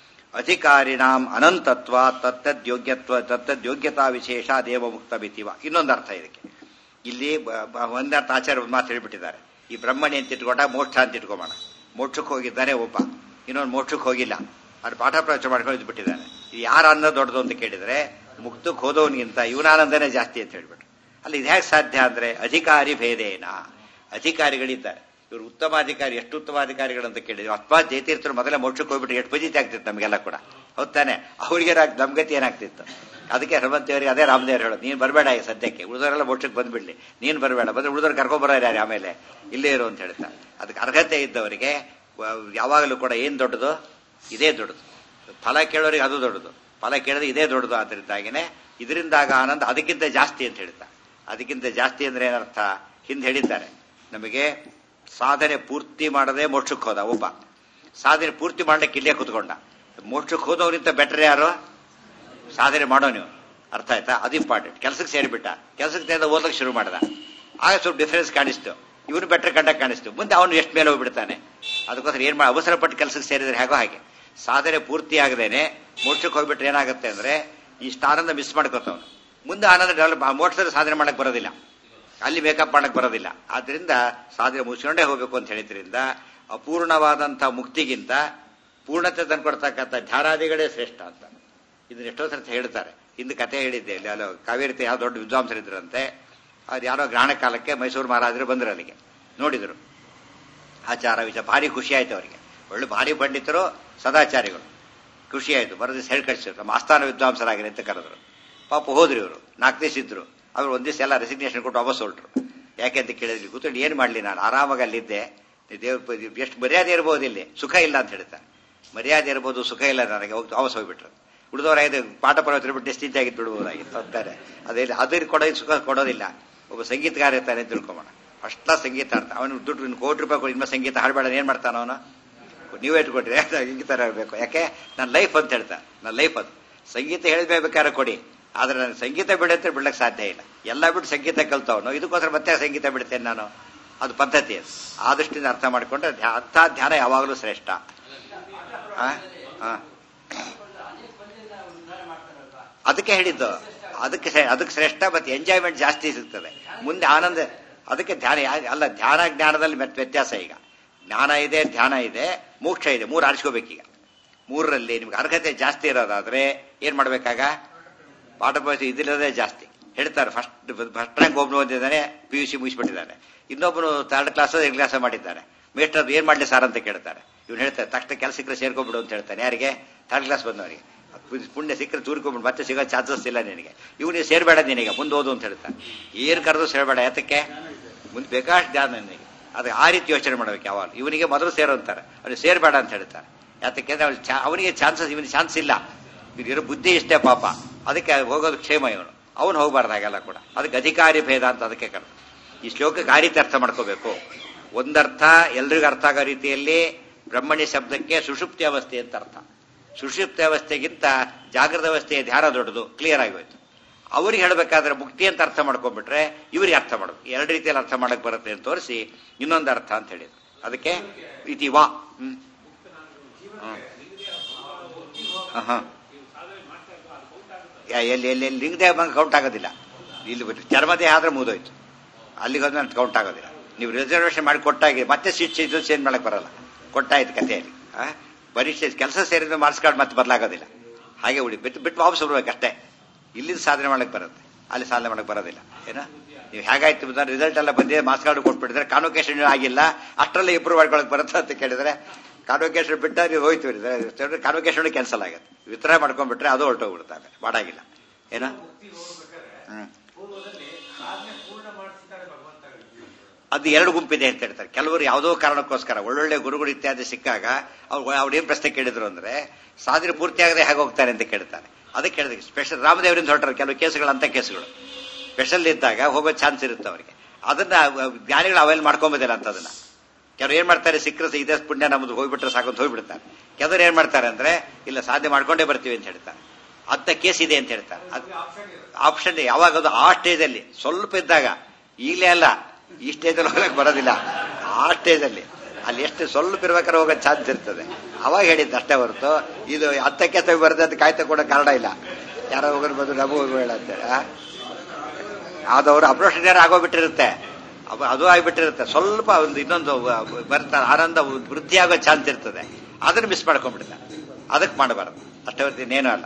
ಅಧಿಕಾರಿಣಾಂ ಅನಂತತ್ವ ತತ್ತದ್ಯೋಗ್ಯತ್ವ ತತ್ತದ್ಯೋಗ್ಯತಾ ವಿಶೇಷ ದೇವ ಮುಕ್ತ ಬಿತ್ತಿವ ಇನ್ನೊಂದು ಅರ್ಥ ಇದಕ್ಕೆ ಇಲ್ಲಿ ಒಂದರ್ಥ ಆಚಾರ್ಯ ಮಾತು ಹೇಳಿಬಿಟ್ಟಿದ್ದಾರೆ ಈ ಬ್ರಹ್ಮಣಿ ಅಂತ ಇಟ್ಕೊಂಡ ಮೋಕ್ಷ ಅಂತ ಇಟ್ಕೊಂಬೋಣ ಮೋಕ್ಷಕ್ಕೆ ಹೋಗಿದ್ದಾನೆ ಒಬ್ಬ ಇನ್ನೊಂದು ಮೋಕ್ಷಕ್ಕೆ ಹೋಗಿಲ್ಲ ಅದು ಪಾಠ ಪ್ರವಚನ ಮಾಡ್ಕೊಂಡು ಇದ್ಬಿಟ್ಟಿದ್ದಾನೆ ಇದು ಯಾರ ಆನಂದ ದೊಡ್ಡದು ಅಂತ ಕೇಳಿದ್ರೆ ಮುಕ್ತಕ್ಕೆ ಹೋದವನಿಗಿಂತ ಇವನ ಆನಂದನೇ ಜಾಸ್ತಿ ಅಂತ ಹೇಳ್ಬಿಟ್ಟು ಅಲ್ಲಿ ಇದು ಹೇಗೆ ಸಾಧ್ಯ ಅಂದ್ರೆ ಅಧಿಕಾರಿ ಭೇದೇನ ಅಧಿಕಾರಿಗಳಿದ್ದಾರೆ ಇವರು ಉತ್ತಮಾಧಿಕಾರಿ ಎಷ್ಟು ಉತ್ತಮಾಧಿಕಾರಿಗಳು ಅಂತ ಕೇಳಿದ್ರು ಅಥವಾ ಜಯತೀರ್ಥರು ಮೊದಲೇ ಮೋಕ್ಷಕ್ಕೆ ಹೋಗ್ಬಿಟ್ಟು ಎಷ್ಟು ಪಜಿತಿ ಆಗ್ತಿತ್ತು ನಮಗೆಲ್ಲ ಕೂಡ ಹೌದಾನೆ ಅವ್ರಿಗೆ ನಮ್ಗತಿ ಏನಾಗ್ತಿತ್ತು ಅದಕ್ಕೆ ಹನುಮಂತಿಯವರಿಗೆ ಅದೇ ರಾಮದೇವ್ರು ಹೇಳೋದು ನೀನು ಬರಬೇಡ ಈಗ ಸದ್ಯಕ್ಕೆ ಉಳಿದವರೆಲ್ಲ ಮೋಕ್ಷಕ್ಕೆ ಬಂದ್ಬಿಡ್ಲಿ ನೀನು ಬರಬೇಡ ಬಂದ್ರೆ ಉಳಿದವ್ರು ಕರ್ಕೊಂಬರೋರು ಯಾರು ಆಮೇಲೆ ಇಲ್ಲೇ ಇರು ಅಂತ ಹೇಳ್ತಾರೆ ಅದಕ್ಕೆ ಅರ್ಹತೆ ಇದ್ದವರಿಗೆ ಯಾವಾಗಲೂ ಕೂಡ ಏನು ದೊಡ್ಡದು ಇದೇ ದೊಡ್ಡದು ಫಲ ಕೇಳೋರಿಗೆ ಅದು ದೊಡ್ಡದು ಫಲ ಕೇಳಿದ್ರೆ ಇದೇ ದೊಡ್ಡದು ಆದ್ದರಿಂದಾಗಿನೇ ಇದರಿಂದಾಗ ಆನಂದ ಅದಕ್ಕಿಂತ ಜಾಸ್ತಿ ಅಂತ ಹೇಳ್ತಾರೆ ಅದಕ್ಕಿಂತ ಜಾಸ್ತಿ ಅಂದ್ರೆ ಏನರ್ಥ ಹಿಂದೆ ಹೇಳಿದ್ದಾರೆ ನಮಗೆ ಸಾಧನೆ ಪೂರ್ತಿ ಮಾಡದೆ ಮೋಕ್ಷಕ್ಕೆ ಹೋದ ಒಬ್ಬ ಸಾಧನೆ ಪೂರ್ತಿ ಮಾಡ್ಲಿಕ್ಕೆ ಇಲ್ಲೇ ಕೂತ್ಕೊಂಡ ಮೋಕ್ಷಕ್ಕೆ ಹೋದವರಿಂದ ಬೆಟರ್ ಯಾರು ಸಾಧನೆ ಮಾಡೋ ನೀವು ಅರ್ಥ ಆಯ್ತಾ ಅದು ಇಂಪಾರ್ಟೆಂಟ್ ಕೆಲಸಕ್ಕೆ ಸೇರಿಬಿಟ್ಟ ಕೆಲಸಕ್ಕೆ ಸೇರಿದ ಓದಕ್ಕೆ ಶುರು ಮಾಡ್ದ ಆಗ ಸ್ವಲ್ಪ ಡಿಫರೆನ್ಸ್ ಕಾಣಿಸ್ತು ಇವನು ಬೆಟರ್ ಕಂಡಕ್ಕೆ ಕಾಣಿಸ್ತು ಮುಂದೆ ಅವನು ಎಷ್ಟು ಮೇಲೆ ಹೋಗ್ಬಿಡ್ತಾನೆ ಅದಕ್ಕೋಸ್ಕರ ಏನ್ ಮಾಡಿ ಅವಸರಪಟ್ಟು ಕೆಲಸಕ್ಕೆ ಸೇರಿದ್ರೆ ಹೇಗೋ ಹಾಗೆ ಸಾಧನೆ ಪೂರ್ತಿ ಆಗದೇನೆ ಮೋಕ್ಷಕ್ಕೆ ಹೋಗ್ಬಿಟ್ರೆ ಏನಾಗುತ್ತೆ ಅಂದ್ರೆ ಇಷ್ಟು ಆನಂದ ಮಿಸ್ ಮಾಡ್ಕೋತವನು ಮುಂದೆ ಆನಂದ ಡೆವಲಪ್ ಮೋಕ್ಷದಲ್ಲಿ ಸಾಧನೆ ಮಾಡಕ್ ಬರೋದಿಲ್ಲ ಅಲ್ಲಿ ಮೇಕಪ್ ಮಾಡಕ್ ಬರೋದಿಲ್ಲ ಆದ್ರಿಂದ ಸಾಧನೆ ಮುಗಿಸ್ಕೊಂಡೇ ಹೋಗ್ಬೇಕು ಅಂತ ಹೇಳಿದ್ರಿಂದ ಅಪೂರ್ಣವಾದಂತಹ ಮುಕ್ತಿಗಿಂತ ಪೂರ್ಣತೆ ತಂದ್ಕೊಡ್ತಕ್ಕಂಥ ಧ್ಯಾನಾದಿಗಳೇ ಶ್ರೇಷ್ಠ ಅಂತ ಇದನ್ನ ಎಷ್ಟೋ ಸರ್ತಿ ಹೇಳ್ತಾರೆ ಹಿಂದೆ ಕತೆ ಹೇಳಿದ್ದೆ ಇಲ್ಲಿ ಅಲ್ಲ ಕಾವೇರಿ ಯಾವ ದೊಡ್ಡ ವಿದ್ವಾಂಸರಿದ್ರಂತೆ ಅವ್ರು ಯಾರೋ ಗ್ರಹಣ ಕಾಲಕ್ಕೆ ಮೈಸೂರು ಮಹಾರಾಜರು ಬಂದರು ಅಲ್ಲಿಗೆ ನೋಡಿದರು ಆಚಾರ ವಿಚಾರ ಭಾರಿ ಖುಷಿ ಆಯ್ತು ಅವರಿಗೆ ಒಳ್ಳೆ ಭಾರಿ ಪಂಡಿತರು ಸದಾಚಾರಿಗಳು ಖುಷಿ ಆಯ್ತು ಬರೋದಿಸ್ ಹೇಳಿ ಕಳಿಸಿದ್ರು ನಮ್ಮ ಆಸ್ಥಾನ ವಿದ್ವಾಂಸರಾಗಿರಿ ಅಂತ ಕರೆದ್ರು ಪಾಪ ಹೋದ್ರಿ ಇವರು ನಾಲ್ಕು ದಿವಸ ಇದ್ರು ಅವ್ರು ಒಂದ್ ದಿವಸ ಎಲ್ಲ ರೆಸಿಗ್ನೇಷನ್ ಕೊಟ್ಟು ವಾಪಸ್ ಹೊರಟ್ರು ಯಾಕೆ ಅಂತ ಕೇಳಿದ್ರಿ ಕೂತ್ಕೊಂಡು ಏನು ಮಾಡಲಿ ನಾನು ಆರಾಮಾಗಿ ಅಲ್ಲಿದ್ದೆ ದೇವ್ರ ಎಷ್ಟು ಮರ್ಯಾದೆ ಇರ್ಬೋದು ಇಲ್ಲಿ ಸುಖ ಇಲ್ಲ ಅಂತ ಹೇಳ್ತಾರೆ ಮರ್ಯಾದೆ ಇರ್ಬೋದು ಸುಖ ಇಲ್ಲ ನನಗೆ ಹೋಗಿ ವಾಪಸ್ ಹೋಗ್ಬಿಟ್ರು ಉಳಿದವರಾಗಿದೆ ಪಾಠ ಪರವತ್ತರ ಬಿಟ್ಟು ಸ್ಥಿತಿ ಆಗಿದ್ದು ಬಿಡ್ಬೋದಾಗಿತ್ತು ಅಂತಾರೆ ಅದೇ ಅದ್ರ ಕೊಡೋದು ಸುಖ ಕೊಡೋದಿಲ್ಲ ಒಬ್ಬ ಸಂಗೀತಗಾರ ಇರ್ತಾನೆ ಅಂತ ತಿಳ್ಕೊಬೋಣ ಅಷ್ಟ ಸಂಗೀತ ಅರ್ಥ ಅವನು ದುಡ್ಡು ಇನ್ನು ಕೋಟಿ ರೂಪಾಯಿ ಕೊಡಿ ಇನ್ನು ಸಂಗೀತ ಹಾಡ್ಬೇಡ ಏನ್ ಮಾಡ್ತಾನ ಅವನು ನೀವೇ ಇಟ್ಕೊಟ್ರಿ ಸಂಗೀತ ಇರಬೇಕು ಯಾಕೆ ನನ್ನ ಲೈಫ್ ಅಂತ ಹೇಳ್ತಾರೆ ನನ್ನ ಲೈಫ್ ಅದು ಸಂಗೀತ ಹೇಳ್ಬೇಕಾದ್ರೆ ಕೊಡಿ ಆದ್ರೆ ನಾನು ಸಂಗೀತ ಬಿಡತ್ತೆ ಬಿಡ್ಲಕ್ಕೆ ಸಾಧ್ಯ ಇಲ್ಲ ಎಲ್ಲ ಬಿಟ್ಟು ಸಂಗೀತ ಕಲ್ತವನು ಇದಕ್ಕೋಸ್ಕರ ಮತ್ತೆ ಸಂಗೀತ ಬಿಡ್ತೇನೆ ನಾನು ಅದು ಪದ್ಧತಿ ಅದು ಆ ದೃಷ್ಟಿಯಿಂದ ಅರ್ಥ ಮಾಡಿಕೊಂಡ್ರೆ ಧ್ಯ- ಅರ್ಥ ಧ್ಯಾನ ಯಾವಾಗಲೂ ಶ್ರೇಷ್ಠ ಆ? ಆ. ಅದಕ್ಕೆ ಹೇಳಿದ್ದು ಅದಕ್ಕೆ ಶ್ರೇ- ಅದಕ್ಕೆ ಶ್ರೇಷ್ಠ ಮತ್ತೆ ಎಂಜಾಯ್ಮೆಂಟ್ ಜಾಸ್ತಿ ಸಿಗ್ತದೆ ಮುಂದೆ ಆನಂದ ಅದಕ್ಕೆ ಧ್ಯಾನ ಯಾ- ಅಲ್ಲ ಧ್ಯಾನ ಜ್ಞಾನದಲ್ಲಿ ಮತ್ತೆ ವ್ಯತ್ಯಾಸ ಈಗ ಜ್ಞಾನ ಇದೆ ಧ್ಯಾನ ಇದೆ ಮೋಕ್ಷ ಇದೆ ಮೂರು ಆರಿಸ್ಕೋಬೇಕೀಗ ಮೂರರಲ್ಲಿ ನಿಮ್ಗೆ ಅರ್ಹತೆ ಜಾಸ್ತಿ ಇರೋದಾದ್ರೆ ಏನ್ ಮಾಡ್ಬೇಕಾಗ ಪಾಠ ಪರೀಕ್ಷೆ ಇದಿಲ್ಲದೆ ಜಾಸ್ತಿ ಹೇಳ್ತಾರೆ ಫಸ್ಟ್ ಫಸ್ಟ್ ರ್ಯಾಂಕ್ ಒಬ್ಬನು ಓದಿದ್ದಾನೆ ಪಿ ಯು ಸಿ ಮುಗಿಸ್ಬಿಟ್ಟಿದ್ದಾನೆ ಇನ್ನೊಬ್ಬನು ಥರ್ಡ್ ಕ್ಲಾಸ್ ಸೆಕೆಂಡ್ ಕ್ಲಾಸ್ ಮಾಡಿದ್ದಾನೆ ಮೇಸ್ಟರ್ ಏನ್ ಮಾಡ್ಲಿ ಸರ್ ಅಂತ ಕೇಳ್ತಾರೆ ಇವ್ನು ಹೇಳ್ತಾರೆ ತಕ್ಷಣ ಕೆಲಸ ಸಿಕ್ಕರೆ ಸೇರ್ಕೊಂಡ್ಬಿಡು ಅಂತ ಹೇಳ್ತಾನೆ ಯಾರಿಗೆ ಥರ್ಡ್ ಕ್ಲಾಸ್ ಬಂದವರಿಗೆ ಪುಣ್ಯ ಸಿಕ್ಕರೆ ತೂರ್ಕೊಂಡ್ಬಿಡು ಮತ್ತೆ ಸಿಗೋ ಚಾನ್ಸಸ್ ಇಲ್ಲ ನಿನಗೆ ಇವನಿಗೆ ಸೇರ್ಬೇಡ ನಿನಗೆ ಮುಂದೆ ಓದು ಅಂತ ಹೇಳ್ತಾನೆ ಏನ್ ಕರೆದು ಸೇರ್ಬೇಡ ಯಾತಕ್ಕೆ ಮುಂದೆ ಬೇಕಾಷ್ಟು ಧ್ಯಾನ ನಿನಗೆ ಅದು ಆ ರೀತಿ ಯೋಚನೆ ಮಾಡ್ಬೇಕು ಯಾವಾಗ ಇವನಿಗೆ ಮೊದಲು ಸೇರು ಅಂತಾರೆ ಅವ್ನಿಗೆ ಸೇರ್ಬೇಡ ಅಂತ ಹೇಳ್ತಾರೆ ಯಾತಕ್ಕೆ ಅಂದ್ರೆ ಅವ್ನಿಗೆ ಚಾ- ಅವನಿಗೆ ಚಾನ್ಸಸ್ ಇವನಿಗೆ ಚಾನ್ಸ್ ಇಲ್ಲ ಇರೋ ಬುದ್ಧಿ ಇಷ್ಟೇ ಪಾಪ ಅದಕ್ಕೆ ಹೋಗೋದು ಕ್ಷೇಮ ಇವನು ಅವನು ಹೋಗಬಾರ್ದು ಹಾಗೆಲ್ಲ ಕೂಡ ಅದಕ್ಕೆ ಅಧಿಕಾರಿ ಭೇದ ಅಂತ ಅದಕ್ಕೆ ಕರೆದು ಈ ಶ್ಲೋಕಕ್ಕೆ ಆ ರೀತಿ ಅರ್ಥ ಮಾಡ್ಕೋಬೇಕು ಒಂದರ್ಥ ಎಲ್ರಿಗೂ ಅರ್ಥ ಆಗೋ ರೀತಿಯಲ್ಲಿ ಬ್ರಹ್ಮಣ್ಯ ಶಬ್ದಕ್ಕೆ ಸುಷುಪ್ತಿ ಅವಸ್ಥೆ ಅಂತ ಅರ್ಥ ಸುಷುಪ್ತಿ ಅವಸ್ಥೆಗಿಂತ ಜಾಗೃತ ಅವಸ್ಥೆಯ ಧ್ಯಾನ ದೊಡ್ಡದು ಕ್ಲಿಯರ್ ಆಗೋಯ್ತು ಅವ್ರಿಗೆ ಹೇಳಬೇಕಾದ್ರೆ ಮುಕ್ತಿ ಅಂತ ಅರ್ಥ ಮಾಡ್ಕೊಂಡ್ಬಿಟ್ರೆ ಇವ್ರಿಗೆ ಅರ್ಥ ಮಾಡಬೇಕು ಎರಡು ರೀತಿಯಲ್ಲಿ ಅರ್ಥ ಮಾಡಕ್ ಬರುತ್ತೆ ಅಂತ ತೋರಿಸಿ ಇನ್ನೊಂದು ಅರ್ಥ ಅಂತ ಹೇಳಿದ್ರು ಅದಕ್ಕೆ ಇತಿ ವಾ ಹ್ಮ್ ಹ್ಮ್. ಹಾ ಯಾ- ಎಲ್ಲಿ ಎಲ್ಲಿ ಎಲ್ಲಿ ಲಿಂಗದೇಹ ಬಂದು ಕೌಂಟ್ ಆಗೋದಿಲ್ಲ ಇಲ್ಲಿ ಬಿಟ್ಟು ಚರ್ಮದೇಹ ಆದ್ರೆ ಮುಗಿದೋಯ್ತು ಅಲ್ಲಿಗೆ ಹೋದ್ರೆ ನಾನು ಕೌಂಟ್ ಆಗೋದಿಲ್ಲ ನೀವು ರಿಸರ್ವೇಶನ್ ಮಾಡಿ ಕೊಟ್ಟಾಗಿ ಮತ್ತೆ ಸೀಟ್ ಇದು ಚೇಂಜ್ ಮಾಡಕ್ ಬರಲ್ಲ ಕೊಟ್ಟಾಯ್ತು ಕಥೆಯಲ್ಲಿ ಆ? ಬರೀ ಕೆಲಸ ಸೇರಿದ ಮಾರ್ಕ್ಸ್ ಕಾರ್ಡ್ ಮತ್ತೆ ಬದಲಾಗೋದಿಲ್ಲ ಹಾಗೆ ಉಳಿ ಬಿಟ್ಟು ಬಿಟ್ಟು ವಾಪಸ್ ಬರ್ಬೇಕು ಅಷ್ಟೇ ಇಲ್ಲಿಂದ ಸಾಧನೆ ಮಾಡಕ್ ಬರುತ್ತೆ ಅಲ್ಲಿ ಸಾಧನೆ ಮಾಡಕ್ ಬರೋದಿಲ್ಲ ಏನೋ ನೀವು ಹೇಗಾಯ್ತು ರಿಸಲ್ಟ್ ಎಲ್ಲ ಬಂದಿದೆ ಮಾರ್ಕ್ಸ್ ಕಾರ್ಡ್ ಕೊಟ್ಬಿಟ್ಟಿದ್ರೆ ಕಾನ್ವೊಕೇಶನ್ ಆಗಿಲ್ಲ ಅಷ್ಟರಲ್ಲೇ ಇಂಪ್ರೂವ್ ಮಾಡ್ಕೊಳಕ್ ಬರುತ್ತೆ ಅಂತ ಕೇಳಿದ್ರೆ ಕಾನ್ವೊಕೇಶನ್ ಬಿಟ್ಟ ನೀವು ಹೋಯ್ತು ಕಾನ್ವೊಕೇಶನ್ ಕ್ಯಾನ್ಸಲ್ ಆಗುತ್ತೆ ವಿತರಣೆ ಮಾಡ್ಕೊಂಡ್ಬಿಟ್ರೆ ಅದು ಹೊರಟೋಗ್ಬಿಡುತ್ತೆ ಆಮೇಲೆ ಮಾಡಾಗಿಲ್ಲ ಏನೋ ಹ್ಮ್ ಅದು ಎರಡು ಗುಂಪಿದೆ ಅಂತ ಹೇಳ್ತಾರೆ ಕೆಲವರು ಯಾವುದೋ ಕಾರಣಕ್ಕೋಸ್ಕರ ಒಳ್ಳೊಳ್ಳೆ ಗುರುಗಳು ಇತ್ಯಾದಿ ಸಿಕ್ಕಾಗ ಅವ್ರು ಅವ್ರು ಏನ್ ಪ್ರಶ್ನೆ ಕೇಳಿದ್ರು ಅಂದ್ರೆ ಸಾಧನೆ ಪೂರ್ತಿ ಆಗದೆ ಹೇಗೆ ಹೋಗ್ತಾರೆ ಅಂತ ಕೇಳ್ತಾರೆ ಅದಕ್ಕೆ ಕೇಳಿದ್ರೆ ಸ್ಪೆಷಲ್ ರಾಮದೇವರಿಂದ ಹೊರಟಾರೆ ಕೆಲವು ಕೇಸುಗಳು ಅಂತ ಕೇಸುಗಳು ಸ್ಪೆಷಲ್ ಇದ್ದಾಗ ಹೋಗೋ ಚಾನ್ಸ್ ಇರುತ್ತೆ ಅವರಿಗೆ ಅದನ್ನ ಜ್ಞಾನಿಗಳು ಅವೆಲ್ಲ ಮಾಡ್ಕೊಂಬೋದಿಲ್ಲ ಅಂತ ಅದನ್ನ ಕೆಲವರು ಏನ್ ಮಾಡ್ತಾರೆ ಸಿಕ್ಕರೆ ಇದೇ ಪುಣ್ಯ ನಮ್ದು ಹೋಗ್ಬಿಟ್ರೆ ಸಾಕು ಅಂತ ಹೋಗ್ಬಿಡ್ತಾರೆ ಕೆಲವರು ಏನ್ ಮಾಡ್ತಾರೆ ಅಂದ್ರೆ ಇಲ್ಲ ಸಾಧನೆ ಮಾಡ್ಕೊಂಡೇ ಬರ್ತೀವಿ ಅಂತ ಹೇಳ್ತಾರೆ ಅಂತ ಕೇಸ್ ಇದೆ ಅಂತ ಹೇಳ್ತಾರೆ ಅದ್ ಆಪ್ಷನ್ ಯಾವಾಗ ಅದು ಆ ಸ್ಟೇಜಲ್ಲಿ ಸ್ವಲ್ಪ ಇದ್ದಾಗ ಈಗಲೇ ಅಲ್ಲ ಈ ಸ್ಟೇಜಲ್ಲಿ ಹೋಗಕ್ ಬರೋದಿಲ್ಲ ಆ ಸ್ಟೇಜಲ್ಲಿ ಅಲ್ಲಿ ಎಷ್ಟು ಸ್ವಲ್ಪ ಇರ್ಬೇಕಾದ್ರೆ ಹೋಗೋ ಚಾನ್ಸ್ ಇರ್ತದೆ ಅವಾಗ ಹೇಳಿದ್ದು ಅಷ್ಟೇ ಹೊರತು ಇದು ಹತ್ತಕ್ಕೆ ತಗ ಬರುತ್ತೆ ಅಂತ ಕಾಯ್ತಾ ಕೂಡ ಕಾರಣ ಇಲ್ಲ ಯಾರೋ ಹೋಗೋದು ಬಂದು ನಮಗೂ ಹೋಗೋ ಹೇಳಂತಾರೆ ಆದವರು ಅಪ್ರೋಷನ್ ಆಗೋಗ್ಬಿಟ್ಟಿರುತ್ತೆ ಅವ- ಅದು ಆಗಿಬಿಟ್ಟಿರುತ್ತೆ ಸ್ವಲ್ಪ ಒಂದು ಇನ್ನೊಂದು ಬರ್ತಾರೆ ಆನಂದ ವೃದ್ಧಿ ಆಗೋ ಚಾನ್ಸ್ ಇರ್ತದೆ ಅದನ್ನ ಮಿಸ್ ಮಾಡ್ಕೊಂಡ್ಬಿಡ್ತಾರೆ ಅದಕ್ಕೆ ಮಾಡಬಾರದು ಅಷ್ಟೇ ಹೊರತು ಇನ್ನೇನು ಅಲ್ಲ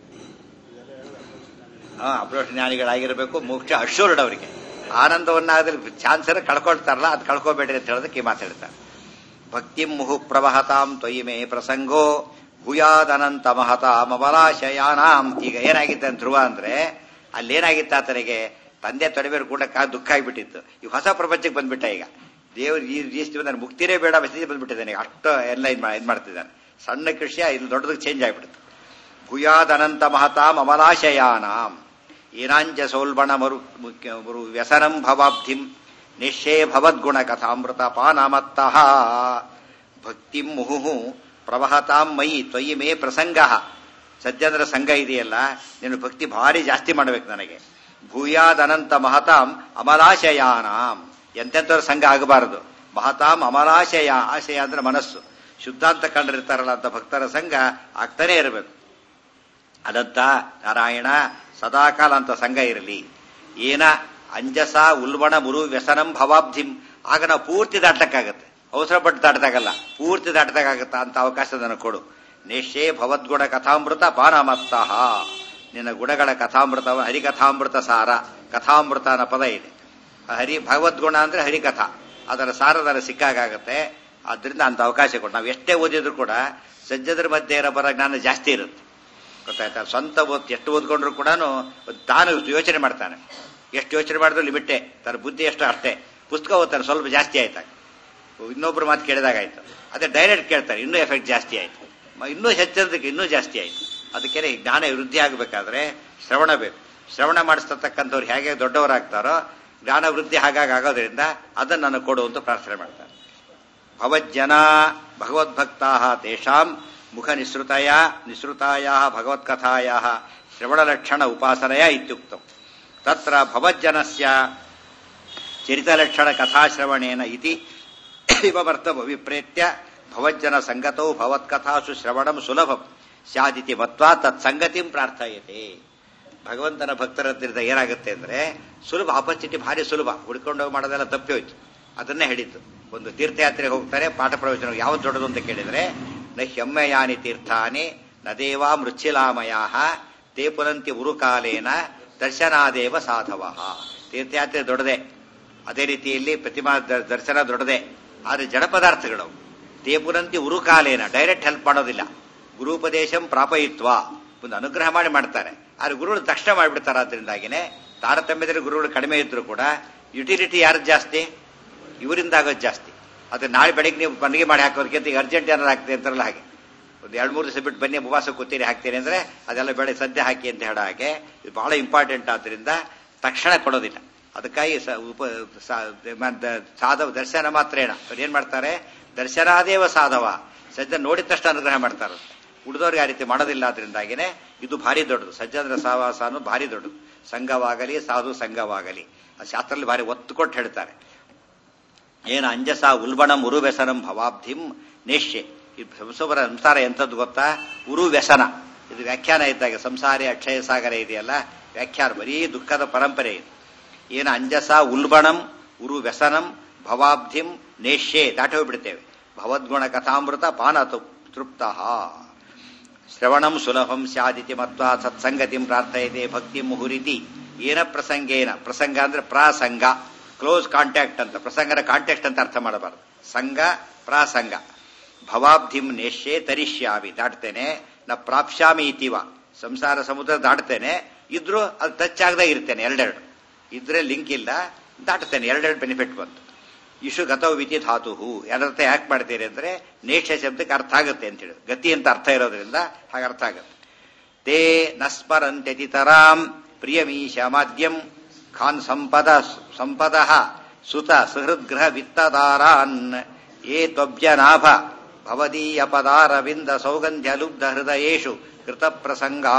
ಹಾ ಅಪ್ರೋಷ್ ಜ್ಞಾನಿಗಳಾಗಿರ್ಬೇಕು ಮೋಕ್ಷ ಅಶ್ಯೂರ್ಡ್ ಅವರಿಗೆ ಆನಂದವನ್ನಾದ್ರೆ ಚಾನ್ಸ್ ಕಳ್ಕೊಳ್ತಾರಲ್ಲ ಅದು ಕಳ್ಕೊಬೇಡ್ರಿ ಅಂತ ಹೇಳೋದಕ್ಕೆ ಮಾತಾಡ್ತಾರೆ ಭಕ್ತಿ ಮುಹು ಪ್ರವಹತಾಂ ತ್ವಯಿ ಮೇ ಪ್ರಸಂಗೋ ಭೂಯಾದನಂತ ಮಹತಾಂ ಅಮಲಾಶಯಾನಾಂ ಈಗ ಏನಾಗಿತ್ತು ಅಂತ ಧ್ರುವ ಅಂದ್ರೆ ಅಲ್ಲೇನಾಗಿತ್ತು ಆತನಿಗೆ ತಂದೆ ತೊಡೆಬೇರು ಕೂಡ ದುಃಖ ಆಗಿಬಿಟ್ಟಿತ್ತು ಈಗ ಹೊಸ ಪ್ರಪಂಚಕ್ಕೆ ಬಂದ್ಬಿಟ್ಟ ಈಗ ದೇವ್ರು ಈ ರೀತಿ ನಾನು ಮುಕ್ತಿರೇ ಬೇಡ ಮೆಸೇಜ್ ಬಂದ್ಬಿಟ್ಟಿದ್ದಾನೆ ಈಗ ಅಷ್ಟು ಎಲ್ಲ ಇದ್ ಮಾ- ಇದ್ ಮಾಡ್ತಿದ್ದಾನೆ ಸಣ್ಣ ಕೃಷಿಯ ಇಲ್ಲಿ ದೊಡ್ಡದಕ್ಕೆ ಚೇಂಜ್ ಆಗಿಬಿಡ್ತು ಭೂಯಾದನಂತ ಮಹತಾಂ ಅಮಲಾಶಯಾನಾಂ ಏನಾಂಜ ಸೌಲ್ಬಣ ಮರು ಮುಖ್ಯ- ಮರು ವ್ಯಸನಂ ಭವಾಬ್ಧಿಂ ನಿಶ್ಚಯ ಭವದ್ಗುಣ ಕಥಾಮೃತ ಪಾನಮತ್ತಃ ಭಕ್ತಿ ಮುಹು ಪ್ರವಹತಾಂ ಮಯಿ ತ್ವಯಿ ಮೇ ಪ್ರಸಂಗ ಸಜ್ಜನರ ಸಂಘ ಇದೆಯಲ್ಲ ನೀನು ಭಕ್ತಿ ಭಾರಿ ಜಾಸ್ತಿ ಮಾಡ್ಬೇಕು ನನಗೆ ಭೂಯಾದನಂತ ಮಹತಾಂ ಅಮಲಾಶಯಾನಾಂ ಎಂತೆಂಥವ್ರ ಸಂಘ ಆಗಬಾರದು ಮಹತಾಂ ಅಮಲಾಶಯ ಆಶಯ ಅಂದ್ರೆ ಮನಸ್ಸು ಶುದ್ಧಾಂತ ಕಂಡಿರ್ತಾರಲ್ಲ ಅಂತ ಭಕ್ತರ ಸಂಘ ಆಗ್ತಾನೆ ಇರಬೇಕು ಅದಂತ ನಾರಾಯಣ ಸದಾಕಾಲ ಅಂತ ಸಂಘ ಇರಲಿ ಏನ ಅಂಜಸ ಉಲ್ಬಣ ಮುರು ವ್ಯಸನಂ ಭವಾಬ್ಧಿಂ ಆಗ ನಾವು ಪೂರ್ತಿ ದಾಟಕ್ಕಾಗತ್ತೆ ಅವಸರ ಪಟ್ಟು ದಾಟದಾಗಲ್ಲ ಪೂರ್ತಿ ದಾಟದಾಗತ್ತ ಅಂತ ಅವಕಾಶ ನನಗೆ ಕೊಡು ನಿಶ್ಚೇ ಭವದ್ಗುಣ ಕಥಾಮೃತ ಪಾನಮತ್ತಃ ನಿನ್ನ ಗುಣಗಳ ಕಥಾಮೃತ ಹರಿಕಥಾಮೃತ ಸಾರ ಕಥಾಮೃತ ಅನ್ನೋ ಪದ ಇದೆ ಆ ಹರಿ ಭಗವದ್ಗುಣ ಅಂದ್ರೆ ಹರಿಕಥಾ ಅದರ ಸಾರದರ ಸಿಕ್ಕಾಗತ್ತೆ ಆದ್ರಿಂದ ಅಂತ ಅವಕಾಶ ಕೊಡು ನಾವು ಎಷ್ಟೇ ಓದಿದ್ರು ಕೂಡ ಸಜ್ಜದ್ರ ಮಧ್ಯೆ ಇರೋ ಬರೋ ಜ್ಞಾನ ಜಾಸ್ತಿ ಇರುತ್ತೆ ಗೊತ್ತಾಯ್ತಾ ಸ್ವಂತ ಓದ್ ಎಷ್ಟು ಓದ್ಕೊಂಡ್ರು ಕೂಡ ತಾನು ಯೋಚನೆ ಮಾಡ್ತಾನೆ ಎಷ್ಟು ಯೋಚನೆ ಮಾಡಿದ್ರು ಲಿಮಿಟೇ ತನ್ನ ಬುದ್ಧಿ ಎಷ್ಟು ಅಷ್ಟೇ ಪುಸ್ತಕ ಓದ್ತಾನೆ ಸ್ವಲ್ಪ ಜಾಸ್ತಿ ಆಯ್ತಾಗ ಇನ್ನೊಬ್ರು ಮಾತು ಕೇಳಿದಾಗ ಆಯ್ತು ಅದೇ ಡೈರೆಕ್ಟ್ ಕೇಳ್ತಾರೆ ಇನ್ನೂ ಎಫೆಕ್ಟ್ ಜಾಸ್ತಿ ಆಯ್ತು ಮ- ಇನ್ನೂ ಹೆಚ್ಚೋದಕ್ಕೆ ಇನ್ನೂ ಜಾಸ್ತಿ ಆಯ್ತು ಅದಕ್ಕೆ ಜ್ಞಾನ ವೃದ್ಧಿ ಆಗಬೇಕಾದ್ರೆ ಶ್ರವಣ ಬೇಕು ಶ್ರವಣ ಮಾಡಿಸ್ತಕ್ಕಂಥವ್ರು ಹೇಗೆ ದೊಡ್ಡವರಾಗ್ತಾರೋ ಜ್ಞಾನ ವೃದ್ಧಿ ಹಾಗಾಗಿ ಆಗೋದ್ರಿಂದ ಅದನ್ನು ನನಗೆ ಕೊಡು ಅಂತ ಪ್ರಾರ್ಥನೆ ಮಾಡ್ತಾರೆ ಭವಜ್ಜನ ಭಗವದ್ಭಕ್ತಾ ತೇಷಾಂ ಮುಖ ನಿಸೃತಯ ನಿಸೃತಾಯ ಭಗವತ್ಕಥಾಯ ಶ್ರವಣಲಕ್ಷಣ ಉಪಾಸನೆಯ ಇತ್ಯುಕ್ತಂ ತತ್ರ ಭವಜ್ಜನಸ್ಯ ಚರಿತಲಕ್ಷಣ ಕಥಾಶ್ರವಣೇನ ಇತಿ ಇವಮರ್ಥಂ ಅಭಿಪ್ರೇತ್ಯ ಭವಜ್ಜನ ಸಂಗತೌ ಭವತ್ಕಥಾಸು ಶ್ರವಣಂ ಸುಲಭಂ ಸ್ಯಾದಿತಿ ಮತ್ವಾ ತತ್ಸಂಗತಿಂ ಪ್ರಾರ್ಥಯತೆ ಭಗವಂತನ ಭಕ್ತರ ಹತ್ತಿರದ ಏನಾಗುತ್ತೆ ಅಂದ್ರೆ ಸುಲಭ ಆಪರ್ಚುನಿಟಿ ಭಾರಿ ಸುಲಭ ಹುಡ್ಕೊಂಡೋಗಿ ಮಾಡೋದೆಲ್ಲ ತಪ್ಪಿ ಹೋಯ್ತು ಅದನ್ನೇ ಹೇಳಿದ್ದು ಒಂದು ತೀರ್ಥಯಾತ್ರೆಗೆ ಹೋಗ್ತಾರೆ ಪಾಠ ಪ್ರವಚನ ಯಾವ್ದು ದೊಡ್ಡದು ಅಂತ ಕೇಳಿದ್ರೆ ನ ಹೆಮ್ಮೆಯಾನಿ ತೀರ್ಥಾನಿ ನ ದೇವಾ ಮೃಚ್ಛಿಲಾಮಯ ತೇ ಪುನಂತಿ ಉರುಕಾಲೇನ ದರ್ಶನಾದೇವ ಸಾಧವ ತೀರ್ಥಯಾತ್ರೆ ದೊಡ್ಡದೆ ಅದೇ ರೀತಿಯಲ್ಲಿ ಪ್ರತಿಮಾ ದ- ದರ್ಶನ ದೊಡ್ಡದೆ ಆದರೆ ಜಡ ಪದಾರ್ಥಗಳು ತೇ ಪುನಂತಿ ಉರುಕಾಲೇನ ಡೈರೆಕ್ಟ್ ಹೆಲ್ಪ್ ಮಾಡೋದಿಲ್ಲ ಗುರುಪದೇಶಂ ಪ್ರಾಪಯಿತ್ವ ಒಂದು ಅನುಗ್ರಹ ಮಾಡಿ ಮಾಡ್ತಾರೆ ಆದ್ರೆ ಗುರುಗಳು ತಕ್ಷಣ ಮಾಡಿಬಿಡ್ತಾರೆ ಅದರಿಂದಾಗಿನೇ ತಾರತಮ್ಯದಲ್ಲಿ ಗುರುಗಳು ಕಡಿಮೆ ಇದ್ರು ಕೂಡ ಯುಟಿಲಿಟಿ ಯಾರು ಜಾಸ್ತಿ ಇವರಿಂದ ಆಗೋದು ಜಾಸ್ತಿ ಅದು ನಾಳೆ ಬೆಳಿಗ್ಗೆ ನೀವು ಮನೆಗೆ ಮಾಡಿ ಹಾಕೋದಕ್ಕಿಂತ ಈಗ ಅರ್ಜೆಂಟ್ ಏನಾರು ಆಗ್ತದೆ ಅಂತಾರಲ್ಲ ಹಾಗೆ ಒಂದು ಎರಡು ಮೂರು ದಿವಸ ಬಿಟ್ಟು ಬನ್ನಿ ಉಪವಾಸ ಕೂತೀರಿ ಹಾಕ್ತೀನಿ ಅಂದ್ರೆ ಅದೆಲ್ಲ ಬೆಳೆ ಸದ್ಯ ಹಾಕಿ ಅಂತ ಹೇಳೋ ಹಾಗೆ ಇದು ಬಹಳ ಇಂಪಾರ್ಟೆಂಟ್ ಆದ್ರಿಂದ ತಕ್ಷಣ ಕೊಡೋದಿಲ್ಲ ಅದಕ್ಕಾಗಿ ಸ- ಉಪ ಸ- ಮ- ದ- ಸಾಧವ ದರ್ಶನ ಮಾತ್ರೇಣ ಅವ್ರು ಏನ್ ಮಾಡ್ತಾರೆ ದರ್ಶನಾದೇವ ಸಾಧವ ಸಜ್ಜನ ನೋಡಿದ ತಕ್ಷಣ ಅನುಗ್ರಹ ಮಾಡ್ತಾರೆ ಉಳಿದವ್ರಿಗೆ ಆ ರೀತಿ ಮಾಡೋದಿಲ್ಲ ಅದರಿಂದಾಗಿನೇ ಇದು ಭಾರಿ ದೊಡ್ಡದು ಸಜ್ಜನರ ಸಹವಾಸ ಅನ್ನೋದು ಭಾರಿ ದೊಡ್ಡದು ಸಂಘವಾಗಲಿ ಸಾಧು ಸಂಘವಾಗಲಿ ಆ ಶಾಸ್ತ್ರದಲ್ಲಿ ಭಾರಿ ಒತ್ತು ಕೊಟ್ಟು ಹೇಳ್ತಾರೆ ಏನ ಅಂಜಸ ಉಲ್ಬಣಂ ಉರು ವ್ಯಸನಂ ಭವಾಬ್ಧಿಂ ನೇಷ್ಯೆ ಈ ಸಂಸಾರ ಸಂಸಾರ ಎಂಥದ್ದು ಗೊತ್ತಾ ಉರು ವ್ಯಸನ ಇದು ವ್ಯಾಖ್ಯಾನ ಇದ್ದಾಗ ಸಂಸಾರಿ ಅಕ್ಷಯ ಸಾಗರ ಇದೆಯಲ್ಲ ವ್ಯಾಖ್ಯಾನ ಬರೀ ದುಃಖದ ಪರಂಪರೆ ಇದು ಏನ ಅಂಜಸ ಉಲ್ಬಣಂ ಉರು ವ್ಯಸನಂ ಭವಾಬ್ಧಿಂ ನೇಷ್ಯೆ ದಾಟಿ ಹೋಗ್ಬಿಡ್ತೇವೆ ಭವದ್ಗುಣ ಕಥಾಮೃತ ಪಾನ ತೃಪ್ತ ಶ್ರವಣಂ ಸುಲಭಂ ಸ್ಯಾದಿತಿ ಮತ್ವಾ ಸತ್ಸಂಗತಿಂ ಪ್ರಾರ್ಥಯತೆ ಭಕ್ತಿ ಮುಹುರಿತಿ ಏನ ಪ್ರಸಂಗೇನ ಪ್ರಸಂಗ ಅಂದ್ರೆ ಪ್ರಾಸಂಗ ಕ್ಲೋಸ್ ಕಾಂಟ್ಯಾಕ್ಟ್ ಅಂತ ಪ್ರಸಂಗನ ಕಾಂಟ್ಯಾಕ್ಟ್ ಅಂತ ಅರ್ಥ ಮಾಡಬಾರದು ಸಂಘ ಪ್ರಾಸಂಗ ಭವಾಬ್ಧಿಂ ನೇಷ್ಯೆ ತರಿಷ್ಯಾಮಿ ದಾಟ್ತೇನೆ ನ ಪ್ರಾಪ್ಸ್ಯಾಮಿ ಇತಿವ ಸಂಸಾರ ಸಮುದ್ರ ದಾಟ್ತೇನೆ ಇದ್ರೂ ಅದು ಟಚ್ ಆಗದೆ ಇರ್ತೇನೆ ಎರಡೆರಡು ಇದ್ರೆ ಲಿಂಕ್ ಇಲ್ಲ ದಾಟ್ತೇನೆ ಎರಡೆರಡು ಬೆನಿಫಿಟ್ ಬಂತು ಇಶು ಗತವು ವಿತಿ ಧಾತು ಅದರ್ಥ ಯಾಕೆ ಮಾಡ್ತೀರಿ ಅಂದ್ರೆ ನೇಷ ಶಬ್ದಕ್ಕೆ ಅರ್ಥ ಆಗುತ್ತೆ ಅಂತ ಹೇಳಿ ಗತಿ ಅಂತ ಅರ್ಥ ಇರೋದ್ರಿಂದ ಹಾಗೆ ಅರ್ಥ ಆಗುತ್ತೆ ತೇ ನಸ್ಮರಂತ್ಯತಿತರಾಂ ಪ್ರಿಯಮೀಶ ಮಾದ್ಯಂ ಖಾನ್ ಸಂಪದ ಸಂಪದ ಸುತ ಸುಹೃದ್ಗೃಹ ವಿತ್ತದಾರಾನ್ ಏ ತ್ವಬ್ಜನಾಭ ಭವದೀಯ ಪದಾರವಿಂದ ಸೌಗಂಧ್ಯ ಲುಬ್ಧ ಹೃದಯೇಶು ಕೃತ ಪ್ರಸಂಗಾ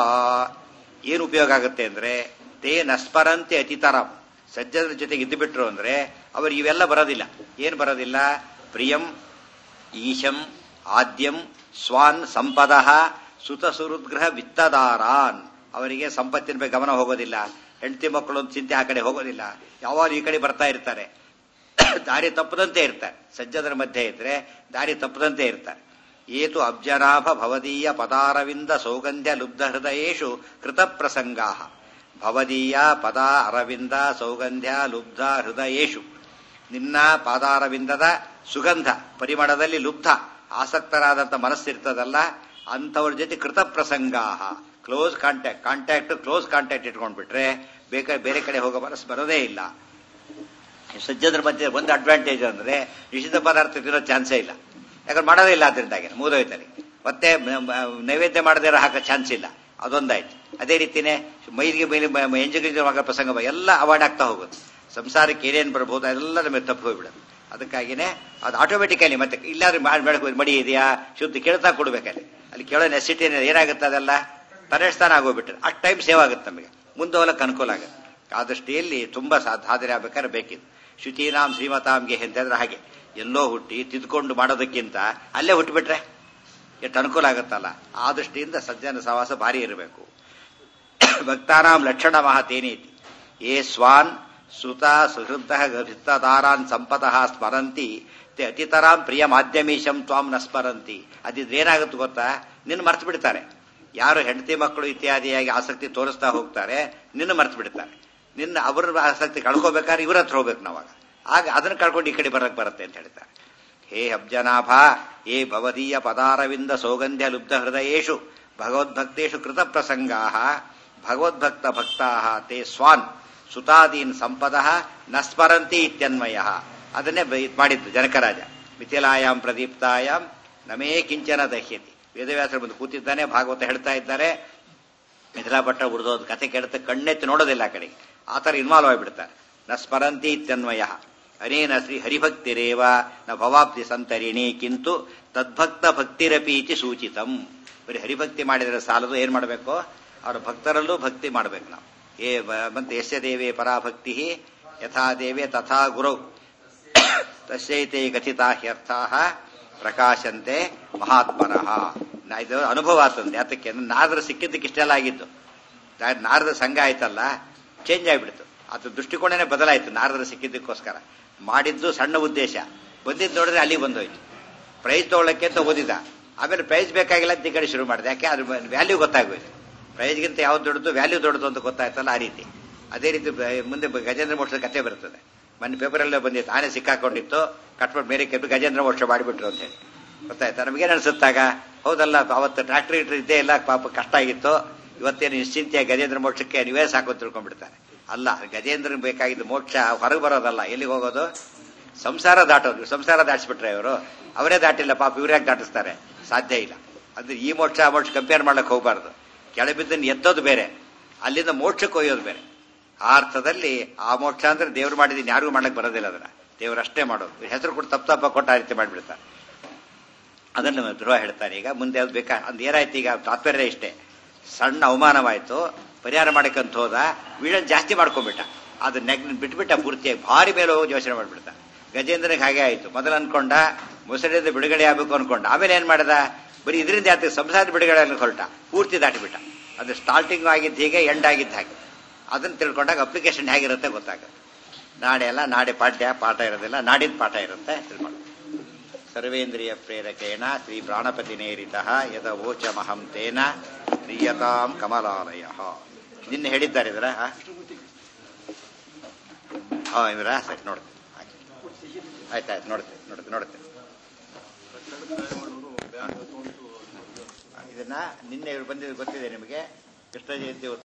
ಏನು ಉಪಯೋಗ ಆಗುತ್ತೆ ಅಂದ್ರೆ ತೇ ನಸ್ಮರಂತೆ ಅತಿತರಾಂ ಸಜ್ಜನರ ಜೊತೆಗೆ ಇದ್ದು ಬಿಟ್ರು ಅಂದ್ರೆ ಅವರು ಇವೆಲ್ಲ ಬರೋದಿಲ್ಲ ಏನು ಬರೋದಿಲ್ಲ ಪ್ರಿಯಂ ಈಶಂ ಆದ್ಯಂ ಸ್ವಾನ್ ಸಂಪದ ಸುತ ಸುಹೃದ್ಗೃಹ ವಿತ್ತದಾರಾನ್ ಅವರಿಗೆ ಸಂಪತ್ತಿನ ಬಗ್ಗೆ ಗಮನ ಹೋಗೋದಿಲ್ಲ ಹೆಂಡತಿ ಮಕ್ಕಳು ಒಂದು ಚಿಂತೆ ಆ ಕಡೆ ಹೋಗೋದಿಲ್ಲ ಯಾವಾಗ ಈ ಕಡೆ ಬರ್ತಾ ಇರ್ತಾರೆ ದಾರಿ ತಪ್ಪದಂತೆ ಇರ್ತಾರೆ ಸಜ್ಜನರ ಮಧ್ಯೆ ಇದ್ರೆ ದಾರಿ ತಪ್ಪದಂತೆ ಇರ್ತಾರೆ ಏತು ಅಬ್ಜನಾಭ ಭವದೀಯ ಪದಾರವಿಂದ ಸೌಗಂಧ್ಯ ಲುಬ್ಧ ಹೃದಯೇಶು ಕೃತ ಪ್ರಸಂಗಾ ಭವದೀಯ ಪದ ಅರವಿಂದ ಸೌಗಂಧ್ಯ ಲುಬ್ಧ ಹೃದಯೇಶು ನಿನ್ನ ಪಾದಾರವಿಂದದ ಸುಗಂಧ ಪರಿಮಳದಲ್ಲಿ ಲುಬ್ಧ ಆಸಕ್ತರಾದಂಥ ಮನಸ್ಸಿರ್ತದಲ್ಲ ಅಂಥವ್ರ ಜೊತೆ ಕೃತ ಪ್ರಸಂಗಾ close contact contact close contact ಇಟ್ಕೊಂಡ್ಬಿಟ್ರೆ ಬೇಕಾ ಬೇರೆ ಕಡೆ ಹೋಗೋ ಮನಸ್ಸು ಬರೋದೇ ಇಲ್ಲ ಸಜ್ಜದ್ರ ಮಧ್ಯೆ ಒಂದು ಅಡ್ವಾಂಟೇಜ್ ಅಂದ್ರೆ ನಿಷಿದ್ಧ ಪದಾರ್ಥ ತಿನ್ನೋ ಚಾನ್ಸೇ ಇಲ್ಲ ಯಾಕಂದ್ರೆ ಮಾಡೋದೇ ಇಲ್ಲ ಅದರಿಂದಾಗಿ ಮುಗಿದೋಯ್ತಾರೆ ಮತ್ತೆ ಮ- ಮ- ನೈವೇದ್ಯ ಮಾಡದೇ ಹಾಕೋ ಚಾನ್ಸ್ ಇಲ್ಲ ಅದೊಂದಾಯ್ತು ಅದೇ ರೀತಿನೇ ಮೈಲಿಗೆ ಮೇಲೆ ಎಂಜುಗಿಂಜು ಆಗೋ ಪ್ರಸಂಗ ಬ- ಎಲ್ಲ ಅವಾಯ್ಡ್ ಆಗ್ತಾ ಹೋಗುತ್ತೆ ಸಂಸಾರಕ್ಕೆ ಏನೇನು ಬರ್ಬೋದು ಅದೆಲ್ಲ ನಮಗೆ ತಪ್ಪು ಹೋಗ್ಬಿಡೋದು ಅದಕ್ಕಾಗಿನೇ ಅದು ಆಟೋಮೆಟಿಕಲಿ ಮತ್ತೆ ಇಲ್ಲಾದ್ರೆ ಮಾಡಿ ಬೆಳಕು ಮಡಿ ಇದೆಯಾ ಶುದ್ಧ ಕೇಳ್ತಾ ಕೊಡ್ಬೇಕಲ್ಲಿ ಅಲ್ಲಿ ಕೇಳೋ ನೆಸಿಟಿ ಏನಾಗುತ್ತೆ ಅದೆಲ್ಲ ಪರೇಶಾನ ಆಗೋಗ್ಬಿಟ್ರೆ ಅಷ್ಟು ಟೈಮ್ ಸೇವ್ ಆಗುತ್ತೆ ನಮಗೆ ಮುಂದೆ ಹೋಗಕ್ಕೆ ಅನುಕೂಲ ಆಗುತ್ತೆ ಆ ದೃಷ್ಟಿಯಲ್ಲಿ ತುಂಬಾ ಸಾ- ಸಾಧನೆ ಆಗ್ಬೇಕಾದ್ರೆ ಬೇಕಿತ್ತು ಶುಚೀನಾಂ ಶ್ರೀಮತಾಂಗೆ ಅಂತಂದ್ರೆ ಹಾಗೆ ಎಲ್ಲೋ ಹುಟ್ಟಿ ತಿದ್ಕೊಂಡು ಮಾಡೋದಕ್ಕಿಂತ ಅಲ್ಲೇ ಹುಟ್ಟಿಬಿಟ್ರೆ ಎಷ್ಟು ಅನುಕೂಲ ಆಗುತ್ತಲ್ಲ ಆ ದೃಷ್ಟಿಯಿಂದ ಸಜ್ಜನ ಸಹವಾಸ ಭಾರಿ ಇರಬೇಕು ಭಕ್ತಾನಾಂ ಲಕ್ಷಣ ಮಹತೇನೇತಿ ಏ ಸ್ವಾನ್ ಸುತ ಸುಹೃದ ಭಿತ್ತದಾರಾನ್ ಸಂಪತಃ ಸ್ಮರಂತಿ te ಅತಿತರಾಂ ಪ್ರಿಯ ಮಾಧ್ಯಮೀಶಂ ತ್ವಾಂ ನ ಸ್ಮರಂತಿ ಅದಿದ್ರೆ ಏನಾಗುತ್ತೆ ಗೊತ್ತಾ ನಿನ್ನ ಮರ್ತು ಬಿಡ್ತಾರೆ ಯಾರು ಹೆಂಡತಿ ಮಕ್ಕಳು ಇತ್ಯಾದಿಯಾಗಿ ಆಸಕ್ತಿ ತೋರಿಸ್ತಾ ಹೋಗ್ತಾರೆ ನಿನ್ನ ಮರ್ತು ಬಿಡ್ತಾರೆ ನಿನ್ನ ಅವ್ರ ಆಸಕ್ತಿ ಕಳ್ಕೋಬೇಕಾದ್ರೆ ಇವ್ರ ಹತ್ರ ಹೋಗ್ಬೇಕು ನಾವಾಗ ಆಗ ಅದನ್ನ ಕಳ್ಕೊಂಡು ಈ ಕಡೆ ಬರಕ್ ಬರುತ್ತೆ ಅಂತ ಹೇಳ್ತಾರೆ ಹೇ ಅಬ್ಜನಾಭ ಏ ಭವದೀಯ ಪದಾರವಿಂದ ಸೌಗಂಧ್ಯ ಲುಬ್ಧ ಹೃದಯೇಶು ಭಗವದ್ಭಕ್ತೇಶು ಕೃತ ಪ್ರಸಂಗಾ ಭಗವದ್ಭಕ್ತ ಭಕ್ತಾ ತೇ ಸ್ವಾನ್ ಸುತಾದೀನ್ ಸಂಪದ ನ ಸ್ಮರಂತಿ ಇತ್ಯನ್ವಯ ಅದನ್ನೇ ಬ- ಇದ್ ಮಾಡಿದ್ದು ಜನಕರಾಜ ಮಿಥಿಲಾಯಾಮ್ ಪ್ರದೀಪ್ತಾಯಾಮ್ ನಮೇ ಕಿಂಚನ ದಹ್ಯತಿ ವೇದವ್ಯಾಸರು ಬಂದು ಕೂತಿದ್ದಾನೆ ಭಾಗವತ ಹೇಳ್ತಾ ಇದ್ದಾರೆ ಮಿಥಿಲಾ ಭಟ್ಟ ಉರಿದೋದು ಕತೆ ಕೇಳುತ್ತೆ ಕಣ್ಣೆತ್ತಿ ನೋಡೋದಿಲ್ಲ ಆ ಕಡೆಗೆ ಆ ಥರ ಇನ್ವಾಲ್ವ್ ಆಗಿಬಿಡ್ತಾರೆ ನ ಸ್ಮರಂತಿ ಇತ್ಯನ್ವಯ ಅನೇನ ಶ್ರೀ ಹರಿಭಕ್ತಿರೇವ ನ ಭವಾಬ್ಧಿ ಸಂತರಿಣಿ ಕಿಂತು ತದ್ಭಕ್ತ ಭಕ್ತಿರಪಿ ಇತಿ ಸೂಚಿತಂ ಬರೀ ಹರಿಭಕ್ತಿ ಮಾಡಿದರೆ ಸಾಲದು ಏನ್ ಮಾಡಬೇಕು ಅವ್ರ ಭಕ್ತರಲ್ಲೂ ಭಕ್ತಿ ಮಾಡ್ಬೇಕು ನಾವು ಏ ಬ- ಮತ್ತೆ ಯಸ್ಯ ದೇವೇ ಪರಾಭಕ್ತಿ ಯಥಾ ದೇವೇ ತಥಾ ಗುರೌ ತಸ್ಯೈತೆ ಕಥಿತಾ ಹ್ಯರ್ಥಾ ಪ್ರಕಾಶಂತೆ ಮಹಾತ್ಮನಃ ನಾ ಇದು ಅನುಭವ ಆಗ್ತದೆ ಯಾತಕ್ಕೆ ಅಂದ್ರೆ ನಾರದ್ರ ಸಿಕ್ಕಿದ್ದಕ್ಕೆ ಇಷ್ಟೆಲ್ಲ ಆಗಿದ್ದು ನಾ- ನಾರದ ಸಂಘ ಆಯ್ತಲ್ಲ ಚೇಂಜ್ ಆಗಿಬಿಡ್ತು ಅದು ದೃಷ್ಟಿಕೋಣನೇ ಬದಲಾಯಿತು ನಾರದ್ರ ಸಿಕ್ಕಿದ್ದಕ್ಕೋಸ್ಕರ ಮಾಡಿದ್ದು ಸಣ್ಣ ಉದ್ದೇಶ ಬಂದಿದ್ದು ನೋಡಿದ್ರೆ ಅಲ್ಲಿಗೆ ಬಂದೋಯ್ತು ಪ್ರೈಸ್ ತಗೊಳ್ಳಕ್ಕೆ ಅಂತ ಓದಿದ ಆಮೇಲೆ ಪ್ರೈಸ್ ಬೇಕಾಗಿಲ್ಲ ಅಂತ ಈ ಕಡೆ ಶುರು ಮಾಡಿದೆ ಯಾಕೆ ಅದ್ರ ವ್ಯಾಲ್ಯೂ ಗೊತ್ತಾಗೋಯ್ತು ಪ್ರೈಸ್ಗಿಂತ ಯಾವ್ದು ದೊಡ್ಡದು ವ್ಯಾಲ್ಯೂ ದೊಡ್ಡದು ಅಂತ ಗೊತ್ತಾಯ್ತಲ್ಲ ಆ ರೀತಿ ಅದೇ ರೀತಿ ಬ- ಮುಂದೆ ಬ- ಗಜೇಂದ್ರ ಮೋಕ್ಷದ ಕತೆ ಬರ್ತದೆ ಮೊನ್ನೆ ಪೇಪರಲ್ಲೇ ಬಂದಿತ್ತು ಆನೆ ಸಿಕ್ಕಾಕೊಂಡಿತ್ತು ಕಟ್ಬಿಟ್ಟು ಮೇಲೆ ಕೆಟ್ಟು ಗಜೇಂದ್ರ ಮೋಕ್ಷ ಮಾಡಿಬಿಟ್ರು ಅಂತ ಹೇಳಿ ಗೊತ್ತಾಯ್ತಾ ನಮಗೇನು ಅನ್ಸುತ್ತಾಗ ಹೌದಲ್ಲ ಅವತ್ತು ಟ್ರಾಕ್ಟರ್ ಇಟ್ರು ಇದ್ದೇ ಇಲ್ಲ ಪಾಪ ಕಷ್ಟ ಆಗಿತ್ತು ಇವತ್ತೇನು ನಿಶ್ಚಿಂತೆಯಾಗಿ ಗಜೇಂದ್ರ ಮೋಕ್ಷಕ್ಕೆ ನೀವೇ ಸಾಕು ಅಂತ ತಿಳ್ಕೊಂಡ್ಬಿಡ್ತಾರೆ ಅಲ್ಲ ಗಜೇಂದ್ರ ಬೇಕಾಗಿದ್ದು ಮೋಕ್ಷ ಹೊರಗೆ ಬರೋದಲ್ಲ ಎಲ್ಲಿಗೆ ಹೋಗೋದು ಸಂಸಾರ ದಾಟೋದು ಸಂಸಾರ ದಾಟಿಸ್ಬಿಟ್ರೆ ಇವರು ಅವರೇ ದಾಟಿಲ್ಲ ಪಾಪ ಇವ್ರ್ಯಾಕೆ ದಾಟಿಸ್ತಾರೆ ಸಾಧ್ಯ ಇಲ್ಲ ಅಂದ್ರೆ ಈ ಮೋಕ್ಷ ಆ ಮೋಕ್ಷ ಕಂಪೇರ್ ಮಾಡ್ಲಿಕ್ಕೆ ಹೋಗಬಾರ್ದು ಕೆಳಬಿದ್ದನ್ನು ಎತ್ತೋದು ಬೇರೆ ಅಲ್ಲಿಂದ ಮೋಕ್ಷಕ್ಕೆ ಒಯ್ಯೋದು ಬೇರೆ ಆ ಅರ್ಥದಲ್ಲಿ ಆ ಮೋಕ್ಷ ಅಂದ್ರೆ ದೇವ್ರು ಮಾಡಿದ್ದೀನಿ ಯಾರಿಗೂ ಮಾಡ್ಲಿಕ್ಕೆ ಬರೋದಿಲ್ಲ ಅದನ್ನ ದೇವರಷ್ಟೇ ಮಾಡೋದು ಹೆಸರು ಕೊಟ್ಟು ತಪ್ಪು ತಪ್ಪ ಕೊಟ್ಟು ಆ ರೀತಿ ಮಾಡಿಬಿಡ್ತಾರೆ ಅದನ್ನು ಧ್ರುವ ಹೇಳ್ತಾನೆ ಈಗ ಮುಂದೆ ಅದು ಬೇಕಾ ಅಂದ್ ಏನಾಯ್ತು ಈಗ ತಾತ್ಪರ್ಯ ಇಷ್ಟೇ ಸಣ್ಣ ಅವಮಾನವಾಯ್ತು ಪರಿಹಾರ ಮಾಡಕ್ಕಂತ ಹೋದ ವೀಳನ್ ಜಾಸ್ತಿ ಮಾಡ್ಕೊಂಡ್ಬಿಟ್ಟ ಅದು ನೆಗ್ ಬಿಟ್ಬಿಟ್ಟ ಪೂರ್ತಿಯಾಗಿ ಭಾರಿ ಮೇಲೆ ಹೋಗಿ ಯೋಚನೆ ಮಾಡ್ಬಿಡ್ತ ಗಜೇಂದ್ರನಿಗೆ ಹಾಗೆ ಆಯ್ತು ಮೊದಲು ಅನ್ಕೊಂಡ ಮುಸಡಿಯಿಂದ ಬಿಡುಗಡೆ ಆಗ್ಬೇಕು ಅನ್ಕೊಂಡ ಆಮೇಲೆ ಏನ್ ಮಾಡ್ದ ಬರೀ ಇದರಿಂದ ಯಾತ ಸಂಸಾರದ ಬಿಡುಗಡೆ ಅನ್ನೋ ಹೊರಟ ಪೂರ್ತಿ ದಾಟಿಬಿಟ್ಟ ಅದು ಸ್ಟಾರ್ಟಿಂಗ್ ಆಗಿದ್ದು ಹೀಗೆ ಎಂಡ್ ಆಗಿದ್ದು ಹಾಗೆ ಅದನ್ನ ತಿಳ್ಕೊಂಡಾಗ ಅಪ್ಲಿಕೇಶನ್ ಹೇಗಿರುತ್ತೆ ಗೊತ್ತಾಗುತ್ತೆ ನಾಳೆ ಎಲ್ಲ ನಾಳೆ ಪಾಠ್ಯ ಪಾಠ ಇರೋದಿಲ್ಲ ನಾಡಿನ ಪಾಠ ಇರುತ್ತೆ ತಿಳ್ಕೊಂಡು ಸರ್ವೇಂದ್ರಿಯ ಪ್ರೇರಕೇಣ ಶ್ರೀ ಪ್ರಾಣಪತಿ ನೇರಿತ ಯದ ವೋಚಮಹಂ ತೇನ ಪ್ರಿಯತಾಂ ಕಮಲಾಲಯ ನಿನ್ನೆ ಹೇಳಿದ್ದಾರೆ ಇದರ ಹಾ ಇವರ ಸರಿ ನೋಡ್ತೀನಿ ಆಯ್ತಾಯ್ತು ನೋಡ್ತೀನಿ ನೋಡ್ತೀನಿ ನೋಡ್ತೀನಿ ಇದನ್ನ ನಿನ್ನೆ ಇವ್ರು ಬಂದಿದ್ದು ಗೊತ್ತಿದೆ ನಿಮಗೆ ಕೃಷ್ಣ ಜಯಂತಿ